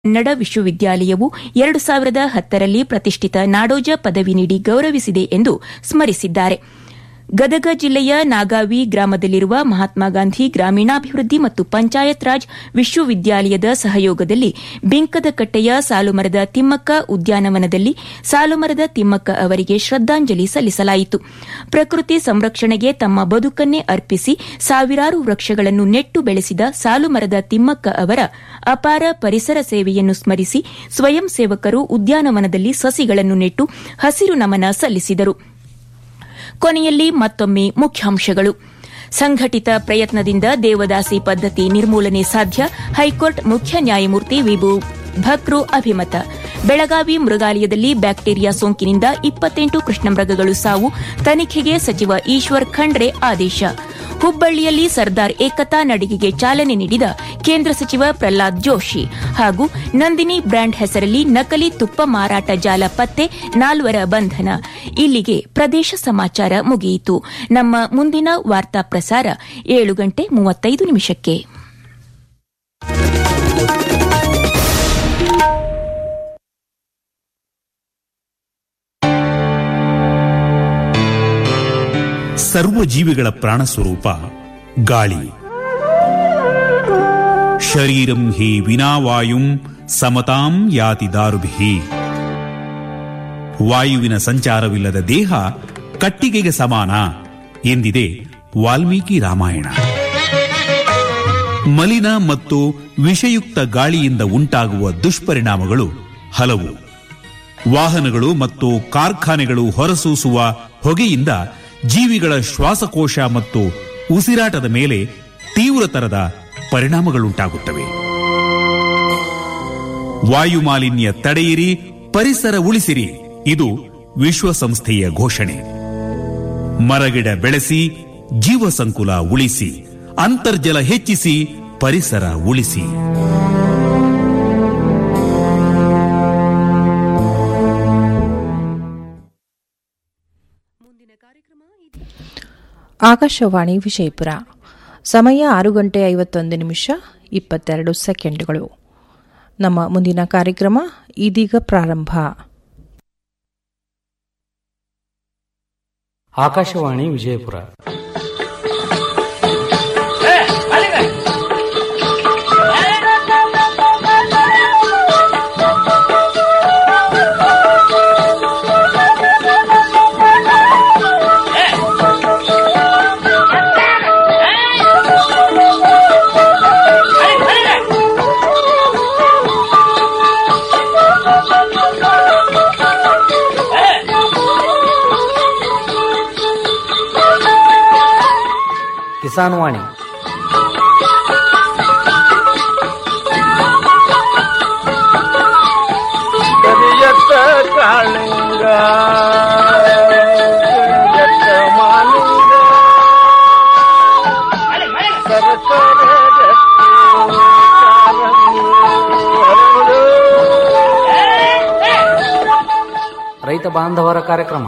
ಕನ್ನಡ ವಿಶ್ವವಿದ್ಯಾಲಯವು ಎರಡು ಸಾವಿರದ ಹತ್ತರಲ್ಲಿ ಪ್ರತಿಷ್ಠಿತ ನಾಡೋಜ ಪದವಿ ನೀಡಿ ಗೌರವಿಸಿದೆ ಎಂದು ಸ್ಮರಿಸಿದ್ದಾರೆ ಗದಗ ಜಿಲ್ಲೆಯ ನಾಗಾವಿ ಗ್ರಾಮದಲ್ಲಿರುವ ಮಹಾತ್ಮ ಗಾಂಧಿ ಗ್ರಾಮೀಣಾಭಿವೃದ್ಧಿ ಮತ್ತು ಪಂಚಾಯತ್ ರಾಜ್ ವಿಶ್ವವಿದ್ಯಾಲಯದ ಸಹಯೋಗದಲ್ಲಿ ಬಿಂಕದಕಟ್ಟೆಯ ಸಾಲುಮರದ ತಿಮ್ಮಕ್ಕ ಉದ್ಯಾನವನದಲ್ಲಿ ಸಾಲುಮರದ ತಿಮ್ಮಕ್ಕ ಅವರಿಗೆ ಶ್ರದ್ದಾಂಜಲಿ ಸಲ್ಲಿಸಲಾಯಿತು ಪ್ರಕೃತಿ ಸಂರಕ್ಷಣೆಗೆ ತಮ್ಮ ಬದುಕನ್ನೇ ಅರ್ಪಿಸಿ ಸಾವಿರಾರು ವೃಕ್ಷಗಳನ್ನು ನೆಟ್ಟು ಬೆಳೆಸಿದ ಸಾಲುಮರದ ತಿಮ್ಮಕ್ಕ ಅವರ ಅಪಾರ ಪರಿಸರ ಸೇವೆಯನ್ನು ಸ್ಮರಿಸಿ ಸ್ವಯಂ ಸೇವಕರು ಉದ್ಯಾನವನದಲ್ಲಿ ಸಸಿಗಳನ್ನು ನೆಟ್ಟು ಹಸಿರು ನಮನ ಸಲ್ಲಿಸಿದರು ಕೊನೆಯಲ್ಲಿ ಮತ್ತೊಮ್ಮೆ ಮುಖ್ಯಾಂಶಗಳು ಸಂಘಟಿತ ಪ್ರಯತ್ನದಿಂದ ದೇವದಾಸಿ ಪದ್ದತಿ ನಿರ್ಮೂಲನೆ ಸಾಧ್ಯ ಹೈಕೋರ್ಟ್ ಮುಖ್ಯ ನ್ಯಾಯಮೂರ್ತಿ ವಿಭು ಭಕ್ರು ಅಭಿಮತ ಬೆಳಗಾವಿ ಮೃಗಾಲಯದಲ್ಲಿ ಬ್ಯಾಕ್ಟೀರಿಯಾ ಸೋಂಕಿನಿಂದ ಇಪ್ಪತ್ತೆಂಟು ಕೃಷ್ಣಮೃಗಗಳು ಸಾವು ತನಿಖೆಗೆ ಸಚಿವ ಈಶ್ವರ್ ಖಂಡ್ರೆ ಆದೇಶ ಹುಬ್ಬಳ್ಳಿಯಲ್ಲಿ ಸರ್ದಾರ್ ಏಕತಾ ನಡಿಗೆಗೆ ಚಾಲನೆ ನೀಡಿದ ಕೇಂದ್ರ ಸಚಿವ ಪ್ರಹ್ಲಾದ್ ಜೋಶಿ ಹಾಗೂ ನಂದಿನಿ ಬ್ರ್ಯಾಂಡ್ ಹೆಸರಲ್ಲಿ ನಕಲಿ ತುಪ್ಪ ಮಾರಾಟ ಜಾಲ ಪತ್ತೆ ನಾಲ್ವರ ಬಂಧನ ಇಲ್ಲಿಗೆ ಪ್ರದೇಶ ಸಮಾಚಾರ ಮುಗಿಯಿತು ನಮ್ಮ ಮುಂದಿನ ವಾರ್ತಾ ಪ್ರಸಾರ ಏಳು ಗಂಟೆ ಮೂವತ್ತೈದು ನಿಮಿಷಕ್ಕೆ ಸರ್ವ ಜೀವಿಗಳ ಪ್ರಾಣ ಸ್ವರೂಪ ಗಾಳಿ ಶರೀರಂ ಹಿ ವಿನಾವಾಯುಂ ಸಮತಾಂ ಯಾತಿ ದಾರುಭಿ ವಾಯುವಿನ ಸಂಚಾರವಿಲ್ಲದ ದೇಹ ಕಟ್ಟಿಗೆಗೆ ಸಮಾನ ಎಂದಿದೆ ವಾಲ್ಮೀಕಿ ರಾಮಾಯಣ ಮಲಿನ ಮತ್ತು ವಿಷಯುಕ್ತ ಗಾಳಿಯಿಂದ ಉಂಟಾಗುವ ದುಷ್ಪರಿಣಾಮಗಳು ಹಲವು ವಾಹನಗಳು ಮತ್ತು ಕಾರ್ಖಾನೆಗಳು ಹೊರಸೂಸುವ ಹೊಗೆಯಿಂದ ಜೀವಿಗಳ ಶ್ವಾಸಕೋಶ ಮತ್ತು ಉಸಿರಾಟದ ಮೇಲೆ ತೀವ್ರತರದ ಪರಿಣಾಮಗಳುಂಟಾಗುತ್ತವೆ ವಾಯುಮಾಲಿನ್ಯ ತಡೆಯಿರಿ ಪರಿಸರ ಉಳಿಸಿರಿ ಇದು ವಿಶ್ವಸಂಸ್ಥೆಯ ಘೋಷಣೆ ಮರಗಿಡ ಬೆಳೆಸಿ ಜೀವ ಸಂಕುಲ ಉಳಿಸಿ ಅಂತರ್ಜಲ ಹೆಚ್ಚಿಸಿ ಪರಿಸರ ಉಳಿಸಿ ಆಕಾಶವಾಣಿ ವಿಜಯಪುರ ಸಮಯ ಆರು ಗಂಟೆ ಐವತ್ತೊಂದು ನಿಮಿಷ ಇಪ್ಪತ್ತೆರಡು ಸೆಕೆಂಡ್ಗಳು ನಮ್ಮ ಮುಂದಿನ ಕಾರ್ಯಕ್ರಮ ಇದೀಗ ಪ್ರಾರಂಭ ಆಕಾಶವಾಣಿ ವಿಜಯಪುರ ಕಿಸಾನ್ ವಾಣಿ ಕರಿಯತ್ತ ಕಾಳಿಂಗ ಕರಿಯತ್ತ ಮಾಲಿಂಗ ಸರಸರ ರಕ್ತಿ ಕಾರಂಗಿ ಹರಡು. ರೈತ ಬಾಂಧವರ ಕಾರ್ಯಕ್ರಮ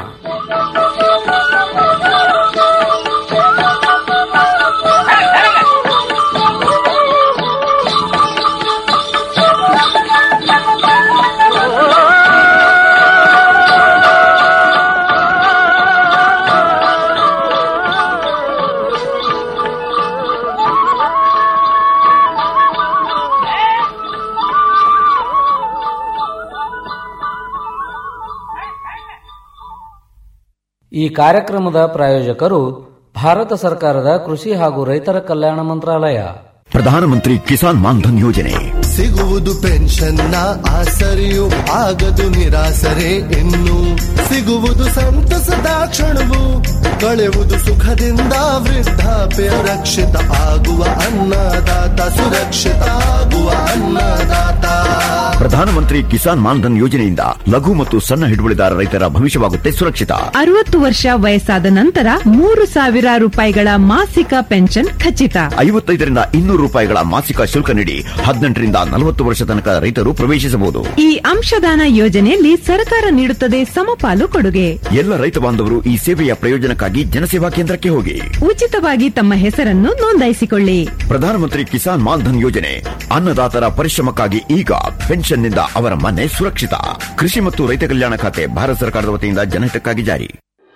ಈ ಕಾರ್ಯಕ್ರಮದ ಪ್ರಾಯೋಜಕರು ಭಾರತ ಸರ್ಕಾರದ ಕೃಷಿ ಹಾಗೂ ರೈತರ ಕಲ್ಯಾಣ ಮಂತ್ರಾಲಯ ಪ್ರಧಾನಮಂತ್ರಿ ಕಿಸಾನ್ ಮಾನ್ಧನ್ ಯೋಜನೆ ಸಿಗುವುದು ಪೆನ್ಷನ್ನ ಆಸರೆಯು ಆಗದು ನಿರಾಸರೆ ಇನ್ನು ಸಿಗುವುದು ಸಂತಸದ ಕ್ಷಣವು ಕಳೆಯುವುದು ಸುಖದಿಂದ ವೃದ್ಧಾಪ್ಯ ರಕ್ಷಿತ ಆಗುವ ಅನ್ನದಾತ ಸುರಕ್ಷಿತ ಆಗುವ ಅನ್ನದಾತ ಪ್ರಧಾನಮಂತ್ರಿ ಕಿಸಾನ್ ಮಾನ್ಧನ್ ಯೋಜನೆಯಿಂದ ಲಘು ಮತ್ತು ಸಣ್ಣ ಹಿಡುವಳಿದಾರ ರೈತರ ಭವಿಷ್ಯವಾಗುತ್ತೆ ಸುರಕ್ಷಿತ ಅರವತ್ತು ವರ್ಷ ವಯಸ್ಸಾದ ನಂತರ ಮೂರು ಸಾವಿರ ರೂಪಾಯಿಗಳ ಮಾಸಿಕ ಪೆನ್ಷನ್ ಖಚಿತ ಐವತ್ತೈದರಿಂದ ಇನ್ನೂರು ರೂಪಾಯಿಗಳ ಮಾಸಿಕ ಶುಲ್ಕ ನೀಡಿ ಹದಿನೆಂಟರಿಂದ ನಲವತ್ತು ವರ್ಷ ತನಕ ರೈತರು ಪ್ರವೇಶಿಸಬಹುದು ಈ ಅಂಶದಾನ ಯೋಜನೆಯಲ್ಲಿ ಸರ್ಕಾರ ನೀಡುತ್ತದೆ ಸಮಪಾಲು ಕೊಡುಗೆ ಎಲ್ಲ ರೈತ ಬಾಂಧವರು ಈ ಸೇವೆಯ ಪ್ರಯೋಜನಕ್ಕಾಗಿ ಜನಸೇವಾ ಕೇಂದ್ರಕ್ಕೆ ಹೋಗಿ ಉಚಿತವಾಗಿ ತಮ್ಮ ಹೆಸರನ್ನು ನೋಂದಾಯಿಸಿಕೊಳ್ಳಿ ಪ್ರಧಾನಮಂತ್ರಿ ಕಿಸಾನ್ ಮಾನ್ಧನ್ ಯೋಜನೆ ಅನ್ನದಾತರ ಪರಿಶ್ರಮಕ್ಕಾಗಿ ಈಗ ಪೆನ್ಷನ್ನಿಂದ ಅವರ ಮನೆ ಸುರಕ್ಷಿತ ಕೃಷಿ ಮತ್ತು ರೈತ ಕಲ್ಯಾಣ ಖಾತೆ ಭಾರತ ಸರ್ಕಾರದ ವತಿಯಿಂದ ಜನಹಿತಕ್ಕಾಗಿ ಜಾರಿ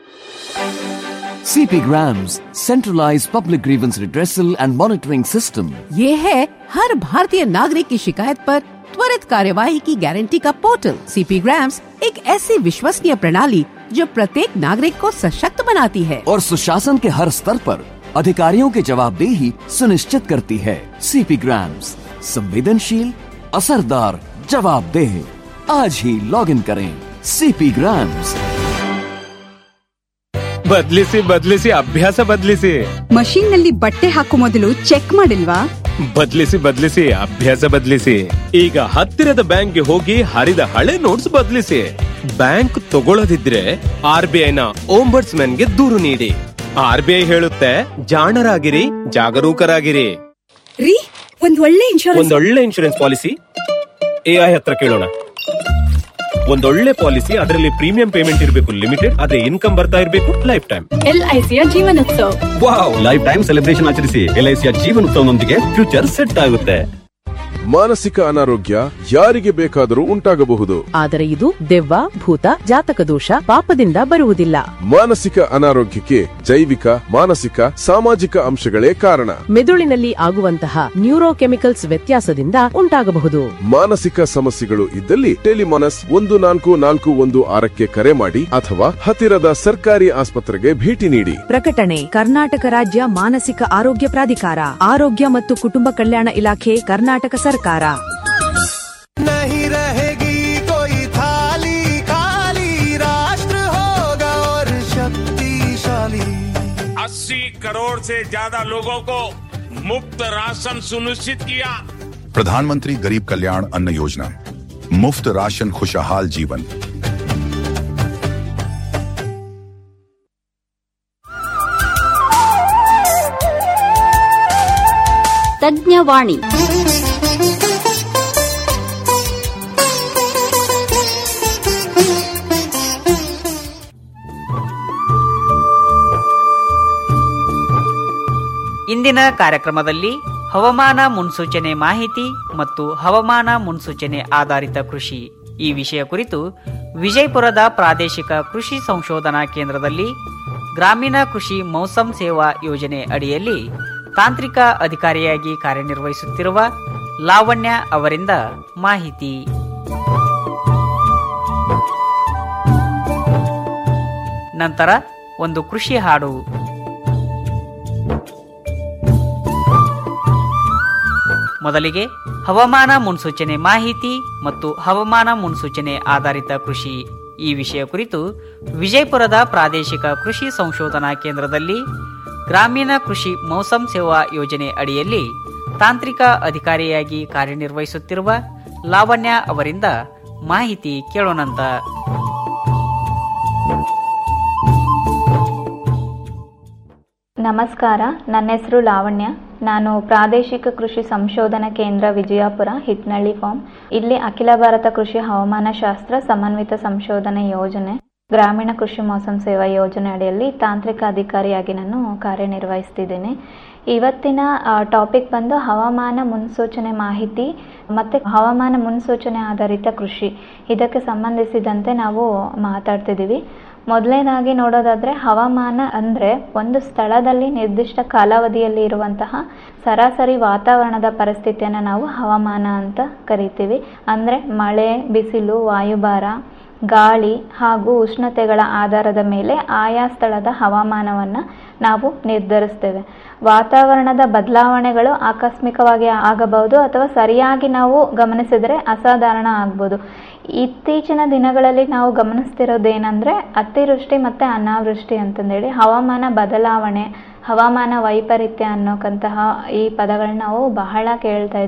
CP Grams, centralized public grievance redressal and monitoring system. ये है हर भारतीय नागरिक की शिकायत पर त्वरित कार्यवाही की गारंटी का पोर्टल सीपी ग्राम्स एक ऐसी विश्वसनीय प्रणाली जो प्रत्येक नागरिक को सशक्त बनाती है और सुशासन के हर स्तर पर अधिकारियों की जवाबदेही सुनिश्चित करती है सीपी ग्राम्स संवेदनशील असरदार जवाबदेह आज ही लॉग इन करें सीपी ग्राम्स ಬದ್ಲಿಸಿ ಬದ್ಲಿಸಿ ಅಭ್ಯಾಸ ಬದ್ಲಿಸಿ ಮಷೀನ್ ನಲ್ಲಿ ಬಟ್ಟೆ ಹಾಕೋ ಮೊದಲು ಚೆಕ್ ಮಾಡಿಲ್ವಾ ಬದ್ಲಿಸಿ ಬದ್ಲಿಸಿ ಅಭ್ಯಾಸ ಬದ್ಲಿಸಿ ಈಗ ಹತ್ತಿರದ ಬ್ಯಾಂಕ್ಗೆ ಹೋಗಿ ಹರಿದ ಹಳೆ ನೋಟ್ಸ್ ಬದ್ಲಿಸಿ ಬ್ಯಾಂಕ್ ತಗೊಳ್ಳದಿದ್ರೆ ಆರ್ ಬಿ ಐನ ಗೆ ದೂರು ನೀಡಿ ಆರ್ ಬಿ ಐ ಹೇಳುತ್ತೆ ಜಾಣರಾಗಿರಿ ಜಾಗರೂಕರಾಗಿರಿ ರೀ ಒಂದ್ ಒಳ್ಳೆ ಇನ್ಶೂರೆನ್ಸ್ ಒಂದೊಳ್ಳೆ ಇನ್ಶೂರೆನ್ಸ್ ಪಾಲಿಸಿ ಎಐ ಹತ್ರ ಕೇಳೋಣ ಒಂದೊಳ್ಳೆ ಪಾಲಿಸಿ ಅದರಲ್ಲಿ ಪ್ರೀಮಿಯಂ ಪೇಮೆಂಟ್ ಇರಬೇಕು ಲಿಮಿಟೆಡ್ ಅದೇ ಇನ್ಕಮ್ ಬರ್ತಾ ಇರಬೇಕು ಲೈಫ್ ಟೈಮ್ ಎಲ್ಐಸಿಯ Jeevan Utsav wow life time celebration ಆಚರಿಸಿ ಎಲ್ಐಸಿಯ ಜೀವನೋತ್ಸವನೊಂದಿಗೆ ಫ್ಯೂಚರ್ ಸೆಟ್ ಆಗುತ್ತೆ ಮಾನಸಿಕ ಅನಾರೋಗ್ಯ ಯಾರಿಗೆ ಬೇಕಾದರೂ ಉಂಟಾಗಬಹುದು ಆದರೆ ಇದು ದೆವ್ವ ಭೂತ ಜಾತಕ ದೋಷ ಪಾಪದಿಂದ ಬರುವುದಿಲ್ಲ ಮಾನಸಿಕ ಅನಾರೋಗ್ಯಕ್ಕೆ ಜೈವಿಕ ಮಾನಸಿಕ ಸಾಮಾಜಿಕ ಅಂಶಗಳೇ ಕಾರಣ ಮೆದುಳಿನಲ್ಲಿ ಆಗುವಂತಹ ನ್ಯೂರೋಕೆಮಿಕಲ್ಸ್ ವ್ಯತ್ಯಾಸದಿಂದ ಉಂಟಾಗಬಹುದು ಮಾನಸಿಕ ಸಮಸ್ಯೆಗಳು ಇದ್ದಲ್ಲಿ ಟೆಲಿಮಾನಸ್ ಒಂದು ನಾಲ್ಕು ನಾಲ್ಕು ಒಂದು ಆರಕ್ಕೆ ಕರೆ ಮಾಡಿ ಅಥವಾ ಹತ್ತಿರದ ಸರ್ಕಾರಿ ಆಸ್ಪತ್ರೆಗೆ ಭೇಟಿ ನೀಡಿ ಪ್ರಕಟಣೆ ಕರ್ನಾಟಕ ರಾಜ್ಯ ಮಾನಸಿಕ ಆರೋಗ್ಯ ಪ್ರಾಧಿಕಾರ ಆರೋಗ್ಯ ಮತ್ತು ಕುಟುಂಬ ಕಲ್ಯಾಣ ಇಲಾಖೆ ಕರ್ನಾಟಕ ಸರ್ಕಾರ नहीं रहेगी कोई थाली खाली राष्ट्र होगा और शक्तिशाली अस्सी करोड़ से ज्यादा लोगों को मुफ्त राशन सुनिश्चित किया प्रधानमंत्री गरीब कल्याण अन्न योजना मुफ्त राशन खुशहाल जीवन ತಜ್ಞವಾಣಿ ಇಂದಿನ ಕಾರ್ಯಕ್ರಮದಲ್ಲಿ ಹವಾಮಾನ ಮುನ್ಸೂಚನೆ ಮಾಹಿತಿ ಮತ್ತು ಹವಾಮಾನ ಮುನ್ಸೂಚನೆ ಆಧಾರಿತ ಕೃಷಿ ಈ ವಿಷಯ ಕುರಿತು ವಿಜಯಪುರದ ಪ್ರಾದೇಶಿಕ ಕೃಷಿ ಸಂಶೋಧನಾ ಕೇಂದ್ರದಲ್ಲಿ ಗ್ರಾಮೀಣ ಕೃಷಿ ಮೌಸಂ ಸೇವಾ ಯೋಜನೆ ಅಡಿಯಲ್ಲಿ ತಾಂತ್ರಿಕ ಅಧಿಕಾರಿಯಾಗಿ ಕಾರ್ಯನಿರ್ವಹಿಸುತ್ತಿರುವ ಲಾವಣ್ಯ ಅವರಿಂದ ಮಾಹಿತಿ ನಂತರ ಒಂದು ಕೃಷಿ ಹಾಡು ಮೊದಲಿಗೆ ಹವಾಮಾನ ಮುನ್ಸೂಚನೆ ಮಾಹಿತಿ ಮತ್ತು ಹವಾಮಾನ ಮುನ್ಸೂಚನೆ ಆಧಾರಿತ ಕೃಷಿ ಈ ವಿಷಯ ಕುರಿತು ವಿಜಯಪುರದ ಪ್ರಾದೇಶಿಕ ಕೃಷಿ ಸಂಶೋಧನಾ ಕೇಂದ್ರದಲ್ಲಿ ಗ್ರಾಮೀಣ ಕೃಷಿ ಮೌಸಂ ಸೇವಾ ಯೋಜನೆ ಅಡಿಯಲ್ಲಿ ತಾಂತ್ರಿಕ ಅಧಿಕಾರಿಯಾಗಿ ಕಾರ್ಯನಿರ್ವಹಿಸುತ್ತಿರುವ ಲಾವಣ್ಯ ಅವರಿಂದ ಮಾಹಿತಿ ಕೇಳೋಣಂತ ನಮಸ್ಕಾರ ನನ್ನ ಹೆಸರು ಲಾವಣ್ಯ ನಾನು ಪ್ರಾದೇಶಿಕ ಕೃಷಿ ಸಂಶೋಧನಾ ಕೇಂದ್ರ ವಿಜಯಪುರ ಹಿಟ್ನಳ್ಳಿ ಫಾರ್ಮ್ ಇಲ್ಲಿ ಅಖಿಲ ಭಾರತ ಕೃಷಿ ಹವಾಮಾನ ಶಾಸ್ತ್ರ ಸಮನ್ವಿತ ಸಂಶೋಧನೆ ಯೋಜನೆ ಗ್ರಾಮೀಣ ಕೃಷಿ ಮೋಸಂ ಸೇವಾ ಯೋಜನೆ ಅಡಿಯಲ್ಲಿ ತಾಂತ್ರಿಕ ಅಧಿಕಾರಿಯಾಗಿ ನಾನು ಕಾರ್ಯನಿರ್ವಹಿಸ್ತಿದ್ದೀನಿ ಇವತ್ತಿನ ಟಾಪಿಕ್ ಬಂದು ಹವಾಮಾನ ಮುನ್ಸೂಚನೆ ಮಾಹಿತಿ ಮತ್ತು ಹವಾಮಾನ ಮುನ್ಸೂಚನೆ ಆಧಾರಿತ ಕೃಷಿ ಇದಕ್ಕೆ ಸಂಬಂಧಿಸಿದಂತೆ ನಾವು ಮಾತಾಡ್ತಿದ್ದೀವಿ ಮೊದಲನೇದಾಗಿ ನೋಡೋದಾದರೆ ಹವಾಮಾನ ಅಂದರೆ ಒಂದು ಸ್ಥಳದಲ್ಲಿ ನಿರ್ದಿಷ್ಟ ಕಾಲಾವಧಿಯಲ್ಲಿ ಇರುವಂತಹ ಸರಾಸರಿ ವಾತಾವರಣದ ಪರಿಸ್ಥಿತಿಯನ್ನು ನಾವು ಹವಾಮಾನ ಅಂತ ಕರಿತೀವಿ ಅಂದರೆ ಮಳೆ ಬಿಸಿಲು ವಾಯುಭಾರ ಗಾಳಿ ಹಾಗೂ ಉಷ್ಣತೆಗಳ ಆಧಾರದ ಮೇಲೆ ಆಯಾ ಸ್ಥಳದ ಹವಾಮಾನವನ್ನು ನಾವು ನಿರ್ಧರಿಸ್ತೇವೆ ವಾತಾವರಣದ ಬದಲಾವಣೆಗಳು ಆಕಸ್ಮಿಕವಾಗಿ ಆಗಬಹುದು ಅಥವಾ ಸರಿಯಾಗಿ ನಾವು ಗಮನಿಸಿದರೆ ಅಸಾಧಾರಣ ಆಗ್ಬೋದು ಇತ್ತೀಚಿನ ದಿನಗಳಲ್ಲಿ ನಾವು ಗಮನಿಸ್ತಿರೋದೇನೆಂದರೆ ಅತಿವೃಷ್ಟಿ ಮತ್ತು ಅನಾವೃಷ್ಟಿ ಅಂತಂದೇಳಿ ಹವಾಮಾನ ಬದಲಾವಣೆ ಹವಾಮಾನ ವೈಪರೀತ್ಯ ಅನ್ನೋಕ್ಕಂತಹ ಈ ಪದಗಳನ್ನ ನಾವು ಬಹಳ ಕೇಳ್ತಾ ಇದ್ದೀವಿ